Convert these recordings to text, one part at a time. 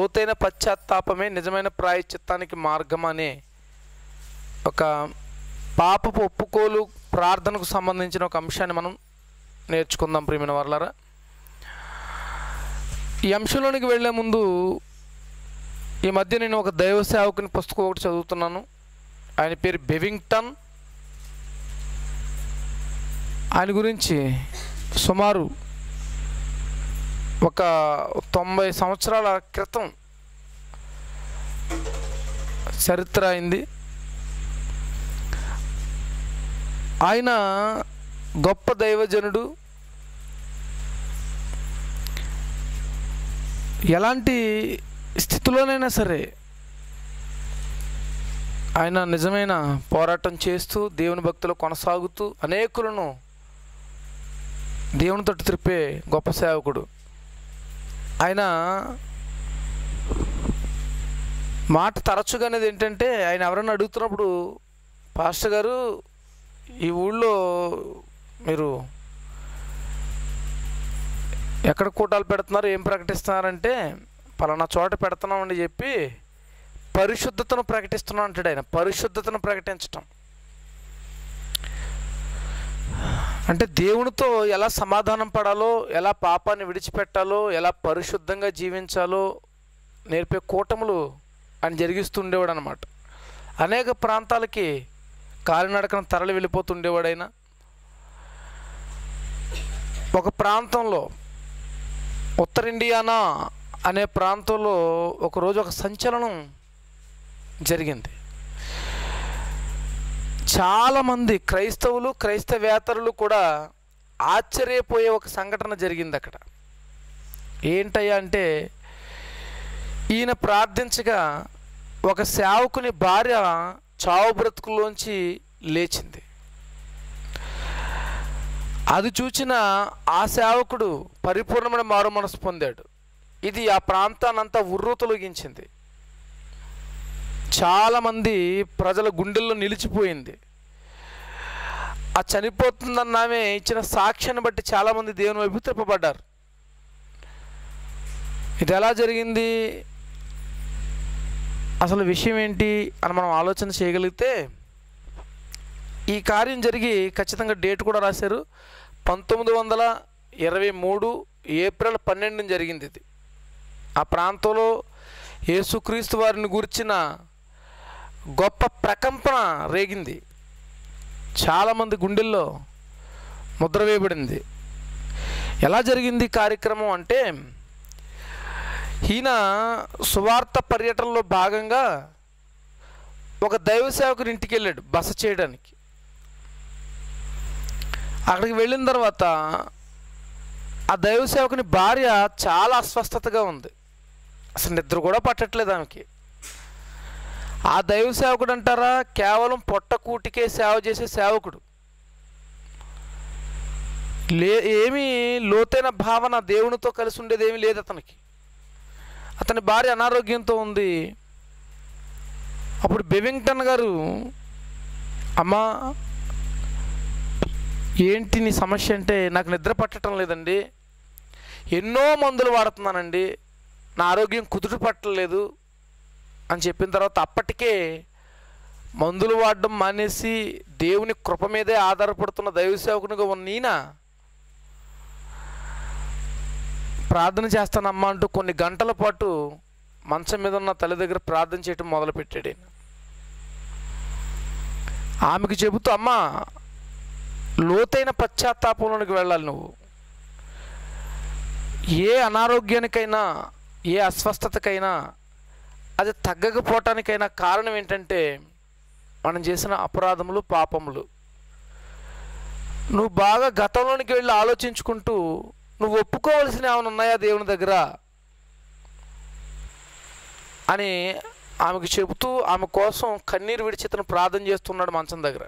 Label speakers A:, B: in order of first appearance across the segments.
A: లోతైన పశ్చాత్తాపమే నిజమైన ప్రాయశ్చిత్తానికి మార్గం అనే ఒక పాపపు ఒప్పుకోలు ప్రార్థనకు సంబంధించిన ఒక అంశాన్ని మనం నేర్చుకుందాం ప్రియమైన వర్లారా ఈ అంశంలోనికి వెళ్ళే ముందు ఈ మధ్య నేను ఒక దైవ సేవకుని పుస్తకం ఒకటి చదువుతున్నాను ఆయన పేరు బెవింగ్టన్ ఆయన గురించి సుమారు ఒక తొంభై సంవత్సరాల క్రితం చరిత్ర అయింది ఆయన గొప్ప దైవజనుడు ఎలాంటి స్థితిలోనైనా సరే ఆయన నిజమైన పోరాటం చేస్తూ దేవుని భక్తులు కొనసాగుతూ అనేకులను దేవుని తట్టు త్రిప్పే గొప్ప సేవకుడు ఆయన మాట తరచుగా అనేది ఏంటంటే ఆయన ఎవరైనా అడుగుతున్నప్పుడు పాస్టర్ గారు ఈ ఊళ్ళో మీరు ఎక్కడ కూటాలు పెడుతున్నారు ఏం ప్రకటిస్తున్నారంటే పలానా చోట పెడుతున్నామని చెప్పి పరిశుద్ధతను ప్రకటిస్తున్నాం అంటాడు ఆయన పరిశుద్ధతను ప్రకటించటం అంటే దేవునితో ఎలా సమాధానం పడాలో ఎలా పాపాన్ని విడిచిపెట్టాలో ఎలా పరిశుద్ధంగా జీవించాలో నేర్పే కూటములు ఆయన జరిగిస్తుండేవాడు అనమాట అనేక ప్రాంతాలకి కాలినడకన తరలి వెళ్ళిపోతుండేవాడు ఆయన ఒక ప్రాంతంలో ఉత్తర ఇండియానా అనే ప్రాంతంలో ఒకరోజు ఒక సంచలనం జరిగింది చాలామంది క్రైస్తవులు క్రైస్తవేతరులు కూడా ఆశ్చర్యపోయే ఒక సంఘటన జరిగింది అక్కడ ఏంటయ్యా అంటే ఈయన ప్రార్థించగా ఒక సేవకుని భార్య చావు బ్రతుకులోంచి లేచింది అది చూచిన ఆ సేవకుడు పరిపూర్ణమైన మారు మనసు పొందాడు ఇది ఆ ప్రాంతానంతా ఉర్రు తొలగించింది చాలామంది ప్రజల గుండెల్లో నిలిచిపోయింది ఆ చనిపోతుందన్న ఆమె ఇచ్చిన సాక్ష్యాన్ని బట్టి చాలామంది దేవుని వైపు తిప్పబడ్డారు ఇది ఎలా జరిగింది అసలు విషయం ఏంటి అని మనం ఆలోచన చేయగలిగితే ఈ కార్యం జరిగి ఖచ్చితంగా డేట్ కూడా రాశారు పంతొమ్మిది వందల ఇరవై మూడు ఏప్రిల్ పన్నెండున జరిగింది ఇది ఆ ప్రాంతంలో యేసుక్రీస్తు వారిని గురించిన గొప్ప ప్రకంపన రేగింది చాలామంది గుండెల్లో ముద్ర వేయబడింది ఎలా జరిగింది ఈ కార్యక్రమం అంటే ఈయన సువార్త పర్యటనలో భాగంగా ఒక దైవ సేవకుని ఇంటికి వెళ్ళాడు బస చేయడానికి అక్కడికి వెళ్ళిన తర్వాత ఆ దైవ సేవకుని భార్య చాలా అస్వస్థతగా ఉంది అసలు నిద్ర కూడా పట్టట్లేదు ఆమెకి ఆ దైవ సేవకుడు అంటారా కేవలం పొట్టకూటికే సేవ చేసే సేవకుడు లే ఏమీ లోతైన భావన దేవునితో కలిసి ఉండేది ఏమీ లేదు అతనికి అతని భార్య అనారోగ్యంతో ఉంది అప్పుడు బెవింగ్టన్ గారు అమ్మా ఏంటి నీ సమస్య అంటే నాకు నిద్ర పట్టడం లేదండి ఎన్నో మందులు వాడుతున్నానండి నా ఆరోగ్యం కుదుట పట్టలేదు అని చెప్పిన తర్వాత అప్పటికే మందులు వాడడం మానేసి దేవుని కృప మీదే ఆధారపడుతున్న దైవ సేవకునిగా ఉన్న ఈయన ప్రార్థన చేస్తానమ్మా అంటూ కొన్ని గంటల పాటు మంచం మీద ఉన్న తల్లి దగ్గర ప్రార్థన చేయటం మొదలుపెట్టాడు ఈయన ఆమెకు చెబుతూ అమ్మా లోతైన పశ్చాత్తాపంలోనికి వెళ్ళాలి నువ్వు ఏ అనారోగ్యానికైనా ఏ అస్వస్థతకైనా అది తగ్గకపోవటానికైనా కారణం ఏంటంటే మనం చేసిన అపరాధములు పాపములు నువ్వు బాగా గతంలోనికి వెళ్ళి ఆలోచించుకుంటూ నువ్వు ఒప్పుకోవలసిన ఏమైనా ఉన్నాయా దేవుని దగ్గర అని ఆమెకు చెబుతూ ఆమె కోసం కన్నీరు విడిచి ఇతను ప్రార్థన చేస్తున్నాడు మంచం దగ్గర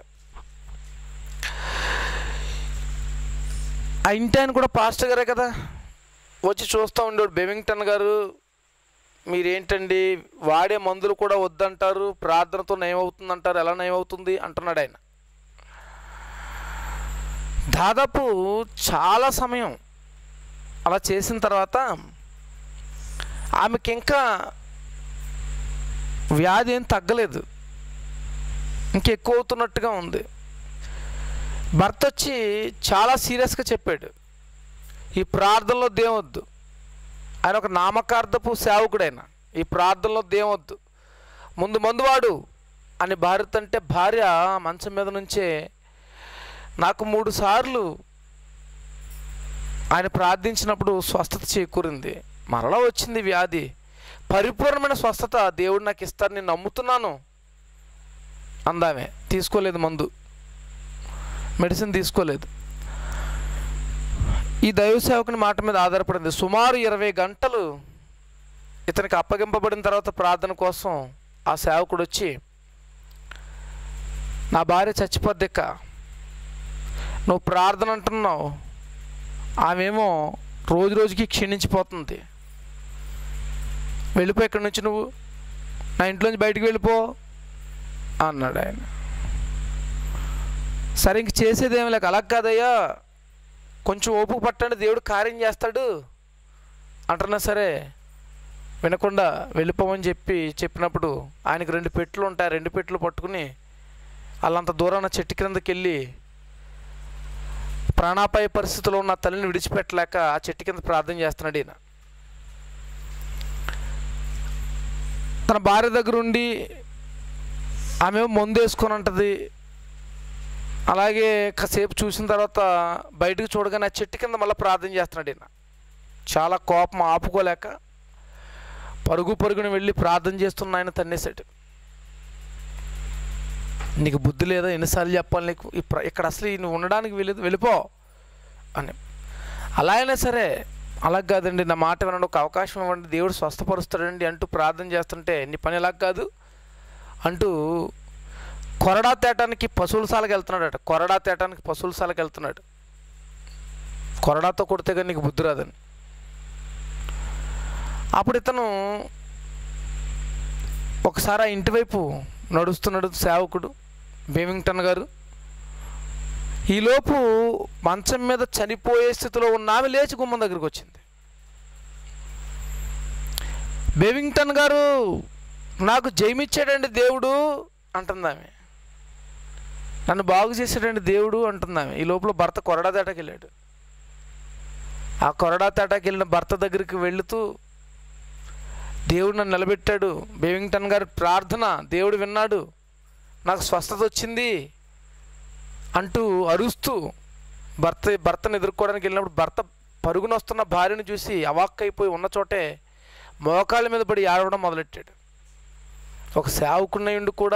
A: ఆ ఇంటి ఆయన కూడా పాస్టర్ గారే కదా వచ్చి చూస్తూ ఉండేవాడు బెమింగ్టన్ గారు మీరేంటండి వాడే మందులు కూడా వద్దంటారు ప్రార్థనతో నయమవుతుందంటారు ఎలా నయమవుతుంది అంటున్నాడు ఆయన దాదాపు చాలా సమయం అలా చేసిన తర్వాత ఆమెకి ఇంకా వ్యాధి ఏం తగ్గలేదు ఇంకెక్కువ అవుతున్నట్టుగా ఉంది భర్త వచ్చి చాలా సీరియస్గా చెప్పాడు ఈ ప్రార్థనలో దేవద్దు ఆయన ఒక నామకార్థపు సేవకుడైన ఈ ప్రార్థనలో దేవద్దు ముందు మందు వాడు అని భార్య అంటే భార్య మంచం మీద నుంచే నాకు మూడు సార్లు ఆయన ప్రార్థించినప్పుడు స్వస్థత చేకూరింది మరలా వచ్చింది వ్యాధి పరిపూర్ణమైన స్వస్థత దేవుడు నాకు ఇస్తారని నేను నమ్ముతున్నాను అందామే తీసుకోలేదు మందు మెడిసిన్ తీసుకోలేదు ఈ దైవ సేవకుని మాట మీద ఆధారపడింది సుమారు ఇరవై గంటలు ఇతనికి అప్పగింపబడిన తర్వాత ప్రార్థన కోసం ఆ సేవకుడు వచ్చి నా భార్య చచ్చిపోద్దెక్క నువ్వు ప్రార్థన అంటున్నావు ఆమెమో రోజు రోజుకి క్షీణించిపోతుంది వెళ్ళిపో ఇక్కడి నుంచి నువ్వు నా ఇంట్లోంచి బయటికి వెళ్ళిపో అన్నాడు ఆయన సరే ఇంక చేసేది ఏమి లేక అలా కాదయ్యా కొంచెం ఓపిక పట్టండి దేవుడు కార్యం చేస్తాడు అంటున్నా సరే వినకుండా వెళ్ళిపోమని చెప్పి చెప్పినప్పుడు ఆయనకు రెండు పెట్లు ఉంటాయి రెండు పెట్లు పట్టుకుని వాళ్ళంత దూరాన చెట్టు క్రిందకి వెళ్ళి ప్రాణాపాయ పరిస్థితిలో ఉన్న తల్లిని విడిచిపెట్టలేక ఆ చెట్టు కింద ప్రార్థన చేస్తున్నాడు ఈయన తన భార్య దగ్గర ఉండి ఆమె మందు వేసుకొని ఉంటుంది అలాగే కాసేపు చూసిన తర్వాత బయటకు చూడగానే ఆ చెట్టు కింద మళ్ళీ ప్రార్థన చేస్తున్నాడు ఈయన చాలా కోపం ఆపుకోలేక పరుగు పరుగున వెళ్ళి ప్రార్థన చేస్తున్న ఆయన తన్నేశాడు నీకు బుద్ధి లేదా ఎన్నిసార్లు చెప్పాలి నీకు ఈ ప్ర- ఇక్కడ అసలు ఈ నువ్వు ఉండడానికి వెళ్ళదు వెళ్ళిపో అని అలా అయినా సరే అలా కాదండి నా మాట వినండి ఒక అవకాశం ఇవ్వండి దేవుడు స్వస్థపరుస్తాడండి అంటూ ప్రార్థన చేస్తుంటే నీ పని ఎలా కాదు అంటూ కొరడా తేటానికి పశువుల సాలకు వెళ్తున్నాడట కొరడా తేటానికి పశువుల సాలకు వెళ్తున్నాడు కొరడాతో కొడితే కానీ నీకు బుద్ధి రాదని అప్పుడు ఇతను ఒకసారి ఆ ఇంటి వైపు నడుస్తున్నాడు సేవకుడు బేమింగ్టన్ గారు ఈలోపు మంచం మీద చనిపోయే స్థితిలో ఉన్న ఆమె లేచి గుమ్మం దగ్గరికి వచ్చింది బేవింగ్టన్ గారు నాకు జయమిచ్చాడండి దేవుడు అంటుంది ఆమె నన్ను బాగు చేశాడండి దేవుడు అంటుంది ఆమె ఈ లోపల భర్త కొరడా తేటకి వెళ్ళాడు ఆ కొరడా తేటకి వెళ్ళిన భర్త దగ్గరికి వెళుతూ దేవుడు నన్ను నిలబెట్టాడు బేవింగ్టన్ గారి ప్రార్థన దేవుడు విన్నాడు నాకు స్వస్థత వచ్చింది అంటూ అరుస్తూ భర్త భర్తను ఎదుర్కోవడానికి వెళ్ళినప్పుడు భర్త పరుగున వస్తున్న భార్యను చూసి అవాక్కైపోయి ఉన్న చోటే మోకాళ్ళ మీద పడి ఏడవడం మొదలెట్టాడు ఒక సేవకున్నయుండి కూడా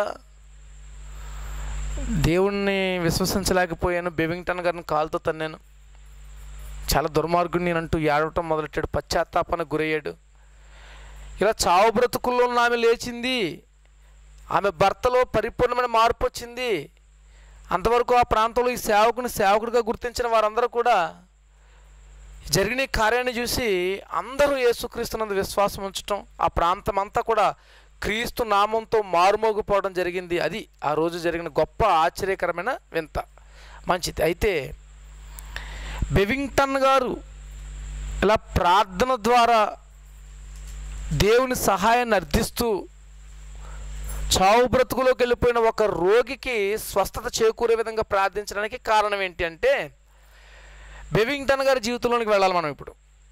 A: దేవుణ్ణి విశ్వసించలేకపోయాను బెవింగ్టన్ గారిని కాలుతో తన్నాను చాలా దుర్మార్గుడిని అంటూ ఏడవటం మొదలెట్టాడు పశ్చాత్తాపానికి గురయ్యాడు ఇలా చావు బ్రతుకుల్లో ఉన్న ఆమె లేచింది ఆమె భర్తలో పరిపూర్ణమైన మార్పు వచ్చింది అంతవరకు ఆ ప్రాంతంలో ఈ సేవకుని సేవకుడిగా గుర్తించిన వారందరూ కూడా జరిగిన ఈ కార్యాన్ని చూసి అందరూ యేసుక్రీస్తునందు విశ్వాసం ఉంచటం ఆ ప్రాంతం అంతా కూడా క్రీస్తు నామంతో మారుమోగిపోవడం జరిగింది అది ఆ రోజు జరిగిన గొప్ప ఆశ్చర్యకరమైన వింత మంచిది అయితే బెవింగ్టన్ గారు ఇలా ప్రార్థన ద్వారా దేవుని సహాయాన్ని అర్థిస్తూ చావు బ్రతుకులోకి వెళ్ళిపోయిన ఒక రోగికి స్వస్థత చేకూరే విధంగా ప్రార్థించడానికి కారణం ఏంటి అంటే బెవింగ్టన్ గారి జీవితంలోనికి వెళ్ళాలి మనం ఇప్పుడు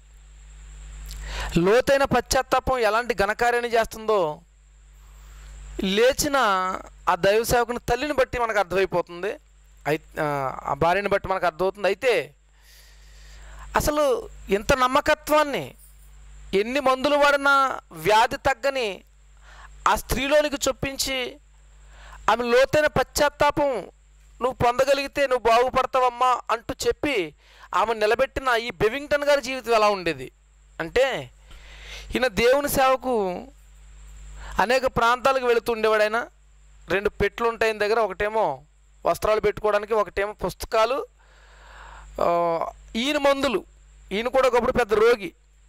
A: లోతైన పశ్చాత్తాపం ఎలాంటి ఘనకార్యాన్ని చేస్తుందో లేచిన ఆ దైవ సేవకుని తల్లిని బట్టి మనకు అర్థమైపోతుంది అయి ఆ భార్యని బట్టి మనకు అర్థమవుతుంది అయితే అసలు ఇంత నమ్మకత్వాన్ని ఎన్ని మందులు వాడినా వ్యాధి తగ్గని ఆ స్త్రీలోనికి చొప్పించి ఆమె లోతైన పశ్చాత్తాపం నువ్వు పొందగలిగితే నువ్వు బాగుపడతావమ్మా అంటూ చెప్పి ఆమె నిలబెట్టిన ఈ బెవింగ్టన్ గారి జీవితం ఎలా ఉండేది అంటే ఈయన దేవుని సేవకు అనేక ప్రాంతాలకు వెళుతుండేవాడు ఆయన రెండు పెట్లు ఉంటాయి ఈయన దగ్గర ఒకటేమో వస్త్రాలు పెట్టుకోవడానికి ఒకటేమో పుస్తకాలు ఆ, ఈయన మందులు ఈయన కూడా ఒకప్పుడు పెద్ద రోగి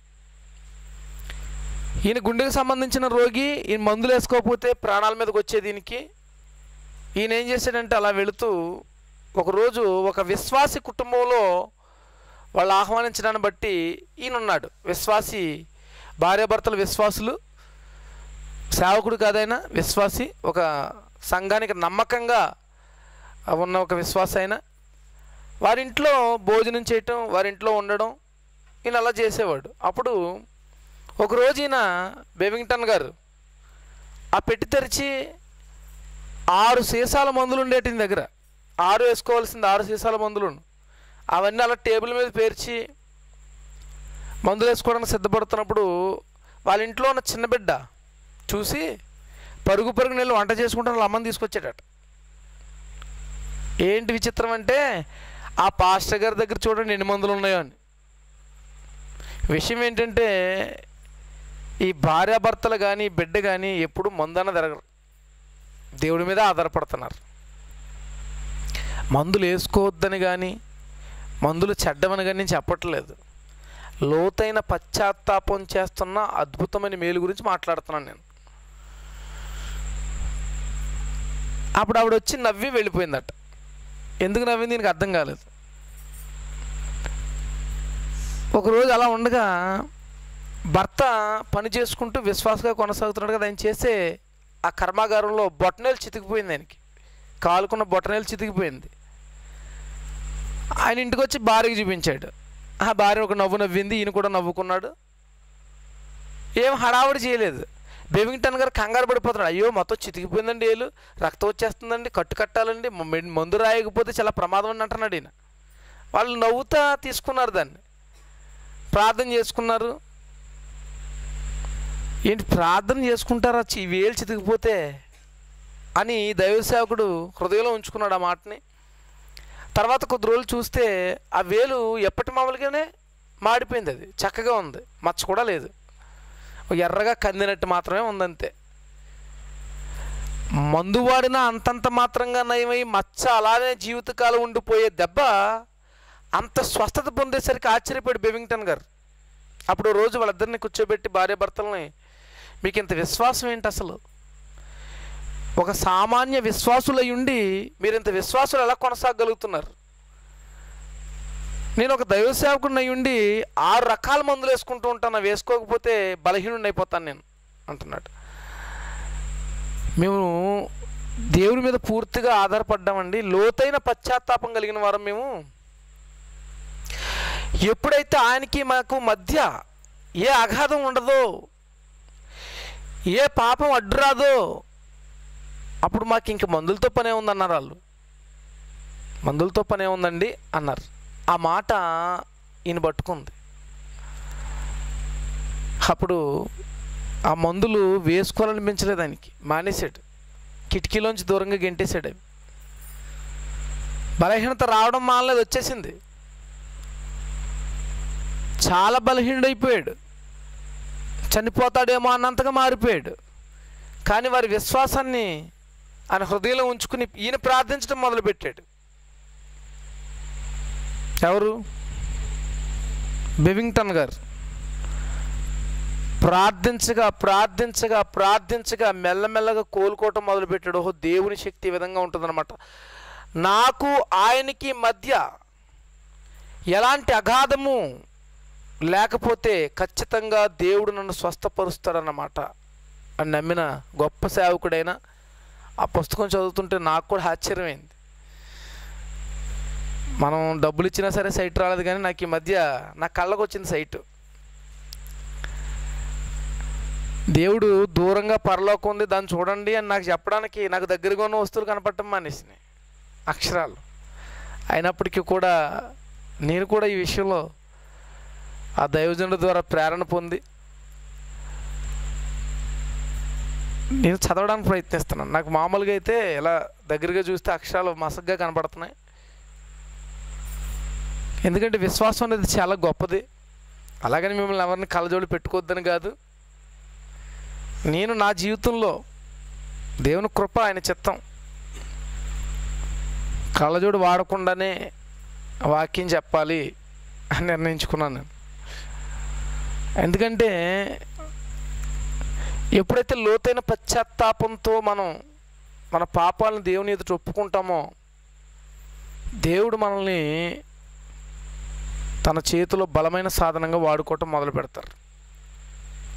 A: ఈయన గుండెకి సంబంధించిన రోగి ఈయన మందులు వేసుకోకపోతే ప్రాణాల మీదకి వచ్చే దీనికి ఈయన ఏం చేశాడంటే అలా వెళుతూ ఒకరోజు ఒక విశ్వాసి కుటుంబంలో వాళ్ళు ఆహ్వానించడాన్ని బట్టి ఈయన ఉన్నాడు విశ్వాసి భార్యాభర్తలు విశ్వాసులు సేవకుడు కాదైనా విశ్వాసి ఒక సంఘానికి నమ్మకంగా ఉన్న ఒక విశ్వాస అయినా వారింట్లో భోజనం చేయటం వారింట్లో ఉండడం ఈయన అలా చేసేవాడు అప్పుడు ఒకరోజు ఈయన బెవింగ్టన్ గారు ఆ పెట్టి తెరిచి ఆరు సీసాల మందులు ఉండేటి ఈయన దగ్గర ఆరు వేసుకోవాల్సింది ఆరు సీసాల మందులు అవన్నీ అలా టేబుల్ మీద పేర్చి మందులు వేసుకోవడానికి సిద్ధపడుతున్నప్పుడు వాళ్ళ ఇంట్లో ఉన్న చిన్న బిడ్డ చూసి పరుగు పరుగు నీళ్ళు వంట చేసుకుంటాను వాళ్ళ అమ్మని తీసుకొచ్చాడట ఏంటి విచిత్రం అంటే ఆ పాస్టర్ గారి దగ్గర చూడండి ఎన్ని మందులు ఉన్నాయో అని విషయం ఏంటంటే ఈ భార్యాభర్తలు కానీ బిడ్డ కానీ ఎప్పుడు మందన తిరగరు దేవుడి మీద ఆధారపడుతున్నారు మందులు వేసుకోవద్దని కానీ మందులు చెడ్డమని కానీ నేను చెప్పట్లేదు లోతైన పశ్చాత్తాపం చేస్తున్న అద్భుతమైన మేలు గురించి మాట్లాడుతున్నాను నేను అప్పుడు ఆవిడ వచ్చి నవ్వి వెళ్ళిపోయిందట ఎందుకు నవ్వింది దీనికి అర్థం కాలేదు ఒకరోజు అలా ఉండగా భర్త పని చేసుకుంటూ విశ్వాసగా కొనసాగుతున్నాడు కదా ఆయన చేసే ఆ కర్మాగారంలో బొట్టనేలు చితికిపోయింది ఆయనకి కాలుకున్న బొట్టనేలు చితికిపోయింది ఆయన ఇంటికి వచ్చి భార్యకి చూపించాడు ఆ భార్య ఒక నవ్వు నవ్వింది ఈయన కూడా నవ్వుకున్నాడు ఏం హడావుడి చేయలేదు బెవింగ్టన్ గారు కంగారు పడిపోతున్నాడు అయ్యో మొత్తం చితికిపోయిందండి ఏలు రక్తం వచ్చేస్తుందండి కట్టు కట్టాలండి మ- మందు రాయకపోతే చాలా ప్రమాదం అని అంటున్నాడు ఈయన వాళ్ళు నవ్వుతా తీసుకున్నారు దాన్ని ప్రార్థన చేసుకున్నారు ఏంటి ప్రార్థన చేసుకుంటారా చి వేలు చితికిపోతే అని దైవ సేవకుడు హృదయంలో ఉంచుకున్నాడు ఆ మాటని తర్వాత కొద్ది రోజులు చూస్తే ఆ వేలు ఎప్పటి మామూలుగానే మాడిపోయింది అది చక్కగా ఉంది మచ్చ కూడా లేదు ఒక ఎర్రగా కందినట్టు మాత్రమే ఉందంతే మందు వాడిన అంతంత మాత్రంగా నయమై మచ్చ అలానే జీవితకాలం ఉండిపోయే దెబ్బ అంత స్వస్థత పొందేసరికి ఆశ్చర్యపోయాడు బెవింగ్టన్ గారు అప్పుడు ఓ రోజు వాళ్ళిద్దరిని కూర్చోబెట్టి భార్య భర్తలని మీకు ఇంత విశ్వాసం ఏంటి అసలు ఒక సామాన్య విశ్వాసులై ఉండి మీరు ఇంత విశ్వాసులు ఎలా కొనసాగలుగుతున్నారు నేను ఒక దైవ సేవకుడిని అయి ఉండి ఆరు రకాల మందులు వేసుకుంటూ ఉంటాను అవి వేసుకోకపోతే బలహీనుడిని అయిపోతాను నేను అంటున్నాడు మేము దేవుడి మీద పూర్తిగా ఆధారపడ్డామండి లోతైన పశ్చాత్తాపం కలిగిన వారం మేము ఎప్పుడైతే ఆయనకి మాకు మధ్య ఏ అగాధం ఉండదో ఏ పాపం అడ్డురాదో అప్పుడు మాకు ఇంక మందులతో పనే ఉందన్నారు వాళ్ళు మందులతో పనే ఉందండి అన్నారు ఆ మాట ఈయన పట్టుకుంది అప్పుడు ఆ మందులు వేసుకోవాలనిపించలేదు ఆయనకి మానేశాడు కిటికీలోంచి దూరంగా గెంటేశాడు అవి బలహీనత రావడం మానలేదు వచ్చేసింది చాలా బలహీనుడైపోయాడు చనిపోతాడేమో అన్నంతగా మారిపోయాడు కానీ వారి విశ్వాసాన్ని ఆయన హృదయంలో ఉంచుకుని ఈయన ప్రార్థించడం మొదలుపెట్టాడు ఎవరు బెవింగ్టన్ గారు ప్రార్థించగా ప్రార్థించగా ప్రార్థించగా మెల్లమెల్లగా కోలుకోవటం మొదలుపెట్టాడు ఓహో దేవుని శక్తి ఈ విధంగా ఉంటుందన్నమాట నాకు ఆయనకి మధ్య ఎలాంటి అగాధము లేకపోతే ఖచ్చితంగా దేవుడు నన్ను స్వస్థపరుస్తాడన్నమాట అని నమ్మిన గొప్ప సేవకుడైన ఆ పుస్తకం చదువుతుంటే నాకు కూడా ఆశ్చర్యమైంది మనం డబ్బులు ఇచ్చినా సరే సైట్ రాలేదు కానీ నాకు ఈ మధ్య నా కళ్ళకు వచ్చింది సైటు దేవుడు దూరంగా పరలోకం ఉంది దాన్ని చూడండి అని నాకు చెప్పడానికి నాకు దగ్గరగా ఉన్న వస్తువులు కనపడటం మానేసినాయి అక్షరాలు అయినప్పటికీ కూడా నేను కూడా ఈ విషయంలో ఆ దైవజనుడి ద్వారా ప్రేరణ పొంది నేను చదవడానికి ప్రయత్నిస్తున్నాను నాకు మామూలుగా అయితే ఇలా దగ్గరగా చూస్తే అక్షరాలు మసగ్గా కనపడుతున్నాయి ఎందుకంటే విశ్వాసం అనేది చాలా గొప్పది అలాగని మిమ్మల్ని ఎవరిని కళ్ళజోడు పెట్టుకోవద్దని కాదు నేను నా జీవితంలో దేవుని కృప ఆయన చిత్తం కళ్ళజోడు వాడకుండానే వాక్యం చెప్పాలి అని నిర్ణయించుకున్నాను నేను ఎందుకంటే ఎప్పుడైతే లోతైన పశ్చాత్తాపంతో మనం మన పాపాలను దేవుని ఎదుట ఒప్పుకుంటామో దేవుడు మనల్ని తన చేతిలో బలమైన సాధనంగా వాడుకోవటం మొదలు పెడతారు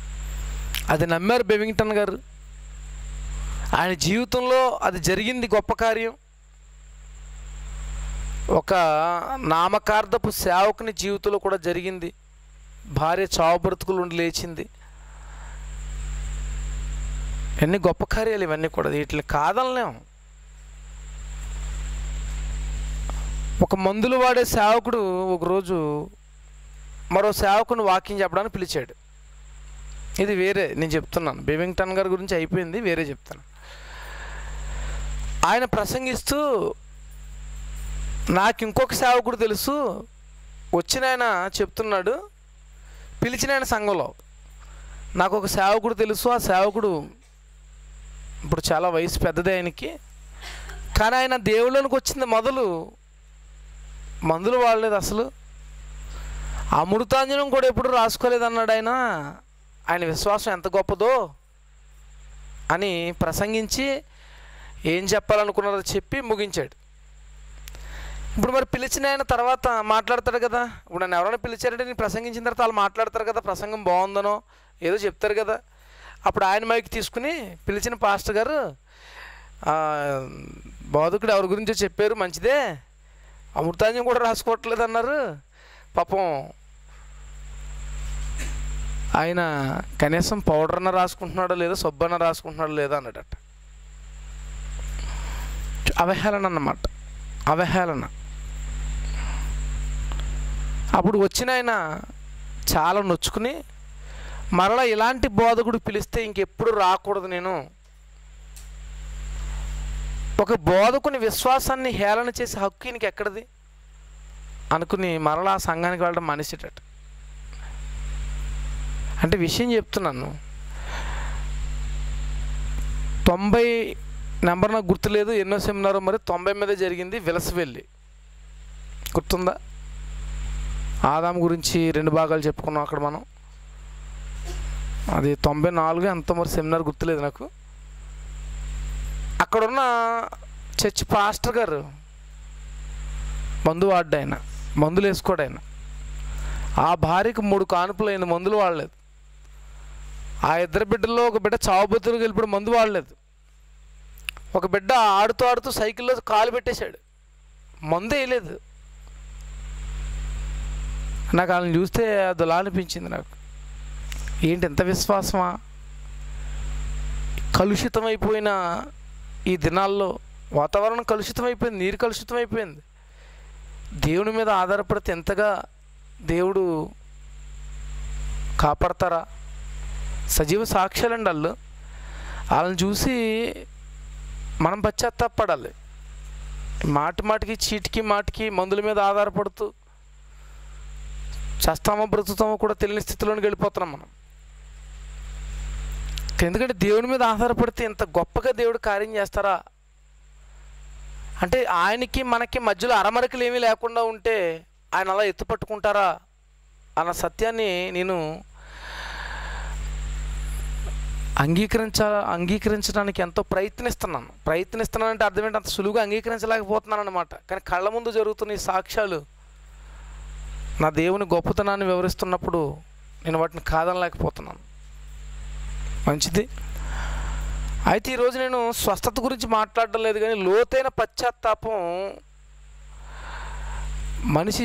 A: అది నమ్మారు బెవింగ్టన్ గారు ఆయన జీవితంలో అది జరిగింది గొప్ప కార్యం ఒక నామకార్థపు సేవకుని జీవితంలో కూడా జరిగింది భార్య చావు బ్రతుకులు ఉండి లేచింది ఎన్ని గొప్ప కార్యాలు ఇవన్నీ కూడా వీటిని కాదనలేం ఒక మందులు వాడే సేవకుడు ఒకరోజు మరో సేవకుని వాకింగ్ చెప్పడానికి పిలిచాడు ఇది వేరే నేను చెప్తున్నాను బెవింగ్టన్ గారి గురించి అయిపోయింది వేరే చెప్తాను ఆయన ప్రసంగిస్తూ నాకు ఇంకొక సేవకుడు తెలుసు వచ్చిన ఆయన చెప్తున్నాడు పిలిచిన ఆయన సంఘంలో నాకు ఒక సేవకుడు తెలుసు ఆ సేవకుడు ఇప్పుడు చాలా వయసు పెద్దదే ఆయనకి కానీ ఆయన దేవుళ్ళనికి వచ్చింది మొదలు మందులు వాడలేదు అసలు అమృతాంజనం కూడా ఎప్పుడు రాసుకోలేదు అన్నాడు ఆయన ఆయన విశ్వాసం ఎంత గొప్పదో అని ప్రసంగించి ఏం చెప్పాలనుకున్నారో చెప్పి ముగించాడు ఇప్పుడు మరి పిలిచిన ఆయన తర్వాత మాట్లాడతాడు కదా ఇప్పుడు నన్ను ఎవరైనా పిలిచారంటే నేను ప్రసంగించిన తర్వాత వాళ్ళు మాట్లాడతారు కదా ప్రసంగం బాగుందనో ఏదో చెప్తారు కదా అప్పుడు ఆయన మైక్ తీసుకుని పిలిచిన పాస్టర్ గారు "ఆ, బోధకుడు ఎవరి గురించో చెప్పారు మంచిదే అమృతాంజం కూడా రాసుకోవట్లేదు అన్నారు పాపం ఆయన కనీసం పౌడర్ అన్న రాసుకుంటున్నాడో లేదో సబ్బు అన్న రాసుకుంటున్నాడో లేదో అన్నాడట అవహేళన అన్నమాట అవహేళన అప్పుడు వచ్చిన ఆయన చాలా నొచ్చుకుని మరలా ఇలాంటి బోధకుడు పిలిస్తే ఇంకెప్పుడు రాకూడదు నేను ఒక బోధకుని విశ్వాసాన్ని హేళన చేసే హక్కు ఈయనకి ఎక్కడిది అనుకుని మరలా ఆ సంఘానికి వెళ్ళడం మానేసేటట్టు అంటే విషయం చెప్తున్నాను తొంభై నెంబర్ నాకు గుర్తులేదు ఎన్నో సెమినార్ మరి తొంభై మీద జరిగింది విలసవెల్లి గుర్తుందా ఆదాం గురించి రెండు భాగాలు చెప్పుకున్నాం అక్కడ మనం అది తొంభై నాలుగు ఎంత మరి సెమినార్ గుర్తులేదు నాకు అక్కడున్న చర్చ్ పాస్టర్ గారు మందు వాడ్డు ఆయన మందులు వేసుకోడు ఆయన ఆ భార్యకు మూడు కానుపులు అయింది మందులు వాడలేదు ఆ ఇద్దరు బిడ్డల్లో ఒక బిడ్డ చావుబతులు గెలిపి మందు వాడలేదు ఒక బిడ్డ ఆడుతూ ఆడుతూ సైకిల్లో కాలు పెట్టేశాడు మందు వేయలేదు నాకు వాళ్ళని చూస్తే అదొలా అనిపించింది నాకు ఏంటి ఎంత విశ్వాసమా కలుషితమైపోయిన ఈ దినాల్లో వాతావరణం కలుషితమైపోయింది నీరు కలుషితమైపోయింది దేవుని మీద ఆధారపడితే ఎంతగా దేవుడు కాపాడతారా సజీవ సాక్ష్యాలండి వాళ్ళు వాళ్ళని చూసి మనం పశ్చాత్తాపడాలి మాటి మాటికి చీటికి మాటికి మందుల మీద ఆధారపడుతూ చస్తామో బ్రతుకుతామో కూడా తెలియని స్థితిలోనికి వెళ్ళిపోతున్నాం మనం ఎందుకంటే దేవుని మీద ఆధారపడితే ఇంత గొప్పగా దేవుడు కార్యం చేస్తారా అంటే ఆయనకి మనకి మధ్యలో అరమరికలు ఏమీ లేకుండా ఉంటే ఆయన అలా ఎత్తుపట్టుకుంటారా అన్న సత్యాన్ని నేను అంగీకరించ అంగీకరించడానికి ఎంతో ప్రయత్నిస్తున్నాను ప్రయత్నిస్తున్నానంటే అర్థం ఏంటి అంత సులువుగా అంగీకరించలేకపోతున్నాను అనమాట కానీ కళ్ళ ముందు జరుగుతున్న ఈ సాక్ష్యాలు నా దేవుని గొప్పతనాన్ని వివరిస్తున్నప్పుడు నేను వాటిని కాదనలేకపోతున్నాను మంచిది అయితే ఈరోజు నేను స్వస్థత గురించి మాట్లాడడం లేదు కానీ లోతైన పశ్చాత్తాపం మనిషి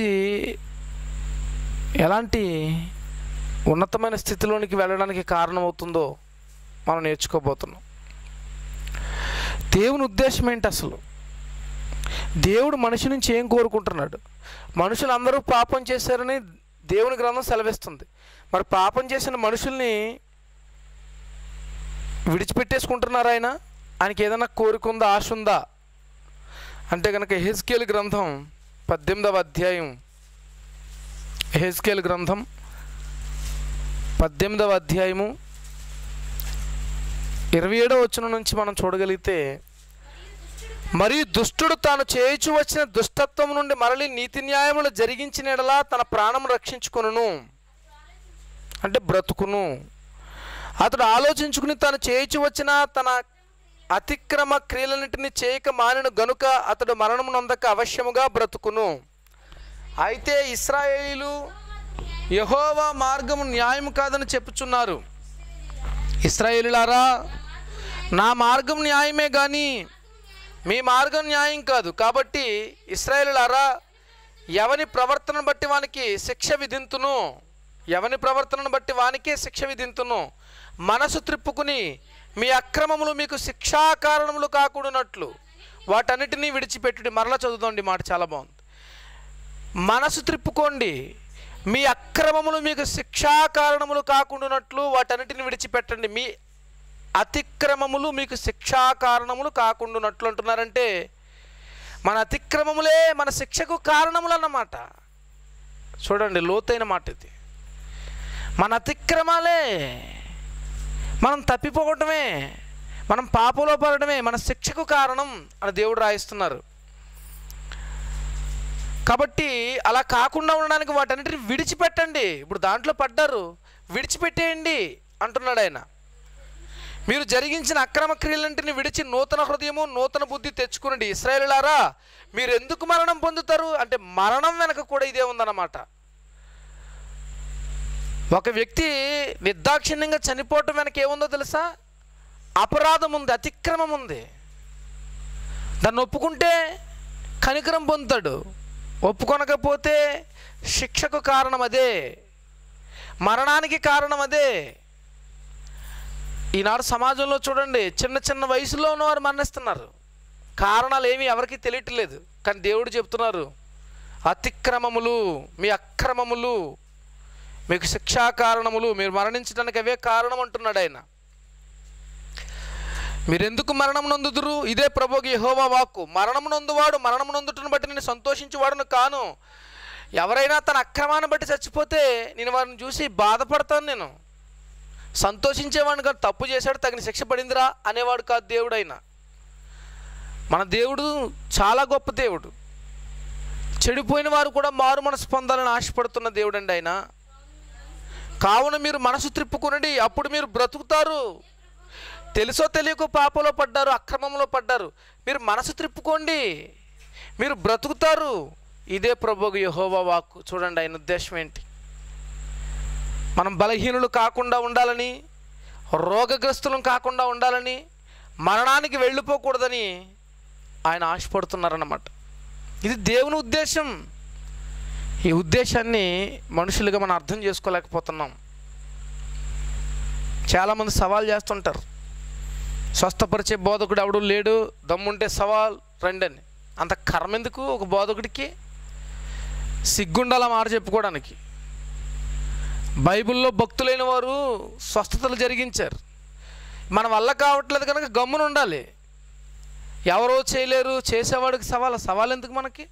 A: ఎలాంటి ఉన్నతమైన స్థితిలోనికి వెళ్ళడానికి కారణమవుతుందో మనం నేర్చుకోబోతున్నాం దేవుని ఉద్దేశం ఏంటి అసలు దేవుడు మనిషి నుంచి ఏం కోరుకుంటున్నాడు మనుషులందరూ పాపం చేశారని దేవుని గ్రంథం సెలవిస్తుంది మరి పాపం చేసిన మనుషుల్ని విడిచిపెట్టేసుకుంటున్నారా ఆయన ఆయనకి ఏదైనా కోరిక ఉందా ఆశ ఉందా అంటే కనుక హెజ్కేల్ గ్రంథం పద్దెనిమిదవ అధ్యాయం హెజ్కేల్ గ్రంథం పద్దెనిమిదవ అధ్యాయము ఇరవై ఏడవ వచనం నుంచి మనం చూడగలిగితే మరియు దుష్టుడు తాను చేయుచు వచ్చిన దుష్టత్వం నుండి మరలి నీతి న్యాయములు జరిగించిన ఎడలా తన ప్రాణం రక్షించుకొనును అంటే బ్రతుకును అతడు ఆలోచించుకుని తాను చేయుచు వచ్చిన తన అతిక్రమ క్రియలన్నింటినీ చేయక మానిన గనుక అతడు మరణం నొందక అవశ్యముగా బ్రతుకును అయితే ఇస్రాయేలీలు యహోవా మార్గము న్యాయం కాదని చెప్పుచున్నారు ఇస్రాయేలులారా నా మార్గం న్యాయమే కానీ మీ మార్గం న్యాయం కాదు కాబట్టి ఇస్రాయేలులారా ఎవని ప్రవర్తనను బట్టి వానికి శిక్ష విధింతును ఎవని ప్రవర్తనను బట్టి వానికే శిక్ష విధింతును మనసు త్రిప్పుకుని మీ అక్రమములు మీకు శిక్షా కారణములు కాకూడనట్లు వాటన్నిటినీ విడిచిపెట్టుడి మరలా చదువుతోండి మాట చాలా బాగుంది మనసు త్రిప్పుకోండి మీ అక్రమములు మీకు శిక్షా కారణములు కాకుండానట్లు వాటన్నిటిని విడిచిపెట్టండి మీ అతిక్రమములు మీకు శిక్షా కారణములు కాకుండానట్లు అంటున్నారంటే మన అతిక్రమములే మన శిక్షకు కారణములు అన్నమాట చూడండి లోతైన మాట ఇది మన అతిక్రమాలే మనం తప్పిపోవటమే మనం పాపంలో పడడమే మన శిక్షకు కారణం అని దేవుడు రాయిస్తున్నారు కాబట్టి అలా కాకుండా ఉండడానికి వాటన్నిటిని విడిచిపెట్టండి ఇప్పుడు దాంట్లో పడ్డారు విడిచిపెట్టేయండి అంటున్నాడు ఆయన మీరు జరిగించిన అక్రమ క్రియలంటిని విడిచి నూతన హృదయము నూతన బుద్ధి తెచ్చుకునండి ఇస్రాయేలులారా మీరు ఎందుకు మరణం పొందుతారు అంటే మరణం వెనక కూడా ఇదే ఉందన్నమాట ఒక వ్యక్తి నిర్దాక్షిణ్యంగా చనిపోవటం వెనక ఏముందో తెలుసా అపరాధం ఉంది అతిక్రమం ఉంది దాన్ని ఒప్పుకుంటే కనికరం పొందుతాడు ఒప్పుకొనకపోతే శిక్షకు కారణం అదే మరణానికి కారణం అదే ఈనాడు సమాజంలో చూడండి చిన్న చిన్న వయసులో ఉన్నవారు మరణిస్తున్నారు కారణాలు ఏమీ ఎవరికి తెలియట్లేదు కానీ దేవుడు చెప్తున్నారు అతిక్రమములు మీ అక్రమములు మీకు శిక్షా కారణములు మీరు మరణించడానికి అవే కారణం అంటున్నాడు ఆయన మీరెందుకు మరణం నొందుదురు ఇదే ప్రభుకి యెహోవా వాక్కు మరణం నొందువాడు మరణం నొందుటను బట్టి నేను సంతోషించేవాడును కాను ఎవరైనా తన అక్రమాన్ని బట్టి చచ్చిపోతే నేను వారిని చూసి బాధపడతాను నేను సంతోషించేవాడిని కాదు తప్పు చేశాడు తగిన శిక్ష పడిందిరా అనేవాడు కాదు దేవుడు అయినా మన దేవుడు చాలా గొప్ప దేవుడు చెడిపోయిన వారు కూడా మారు మనసు పొందాలని ఆశపడుతున్న దేవుడు అండి ఆయన కావున మీరు మనసు త్రిప్పుకునండి అప్పుడు మీరు బ్రతుకుతారు తెలుసో తెలియకో పాపంలో పడ్డారు అక్రమంలో పడ్డారు మీరు మనసు త్రిప్పుకోండి మీరు బ్రతుకుతారు ఇదే ప్రభుగు యహోవా వాక్కు చూడండి ఆయన ఉద్దేశం ఏంటి మనం బలహీనులు కాకుండా ఉండాలని రోగగ్రస్తులం కాకుండా ఉండాలని మరణానికి వెళ్ళిపోకూడదని ఆయన ఆశపడుతున్నారన్నమాట ఇది దేవుని ఉద్దేశం ఈ ఉద్దేశాన్ని మనుషులుగా మనం అర్థం చేసుకోలేకపోతున్నాం చాలామంది సవాల్ చేస్తుంటారు స్వస్థపరిచే బోధకుడు ఎవడు లేడు దమ్ముంటే సవాల్ రండి అని అంత కర్మ ఎందుకు ఒక బోధకుడికి సిగ్గుండాల మాట చెప్పుకోవడానికి బైబిల్లో భక్తులైన వారు స్వస్థతలు జరిగించారు మన వల్ల కావట్లేదు కనుక గమ్మున ఉండాలి ఎవరో చేయలేరు చేసేవాడికి సవాల్ సవాల్ ఎందుకు మనకి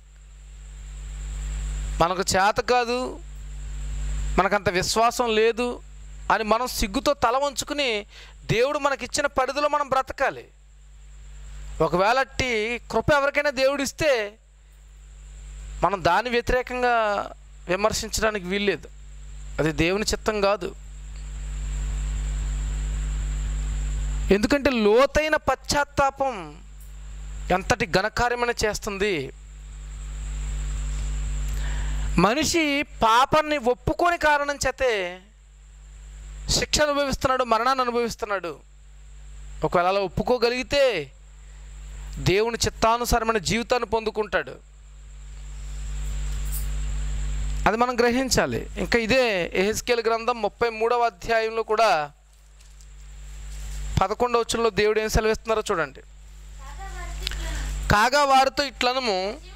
A: మనకు చేత కాదు మనకంత విశ్వాసం లేదు అని మనం సిగ్గుతో తల వంచుకుని దేవుడు మనకిచ్చిన పరిధిలో మనం బ్రతకాలి ఒకవేళ అట్టి కృప ఎవరికైనా దేవుడు ఇస్తే మనం దాని వ్యతిరేకంగా విమర్శించడానికి వీల్లేదు అది దేవుని చిత్తం కాదు ఎందుకంటే లోతైన పశ్చాత్తాపం ఎంతటి ఘనకార్యమని చేస్తుంది మనిషి పాపాన్ని ఒప్పుకోని కారణం చేతే శిక్ష అనుభవిస్తున్నాడు మరణాన్ని అనుభవిస్తున్నాడు ఒకవేళ అలా ఒప్పుకోగలిగితే దేవుని చిత్తానుసారమైన జీవితాన్ని పొందుకుంటాడు అది మనం గ్రహించాలి ఇంకా ఇదే ఎహెస్కేల్ గ్రంథం ముప్పై మూడవ అధ్యాయంలో కూడా పదకొండవ వచ్చంలో దేవుడు ఏం సెలవిస్తున్నారో చూడండి కాగా వారితో ఇట్లనము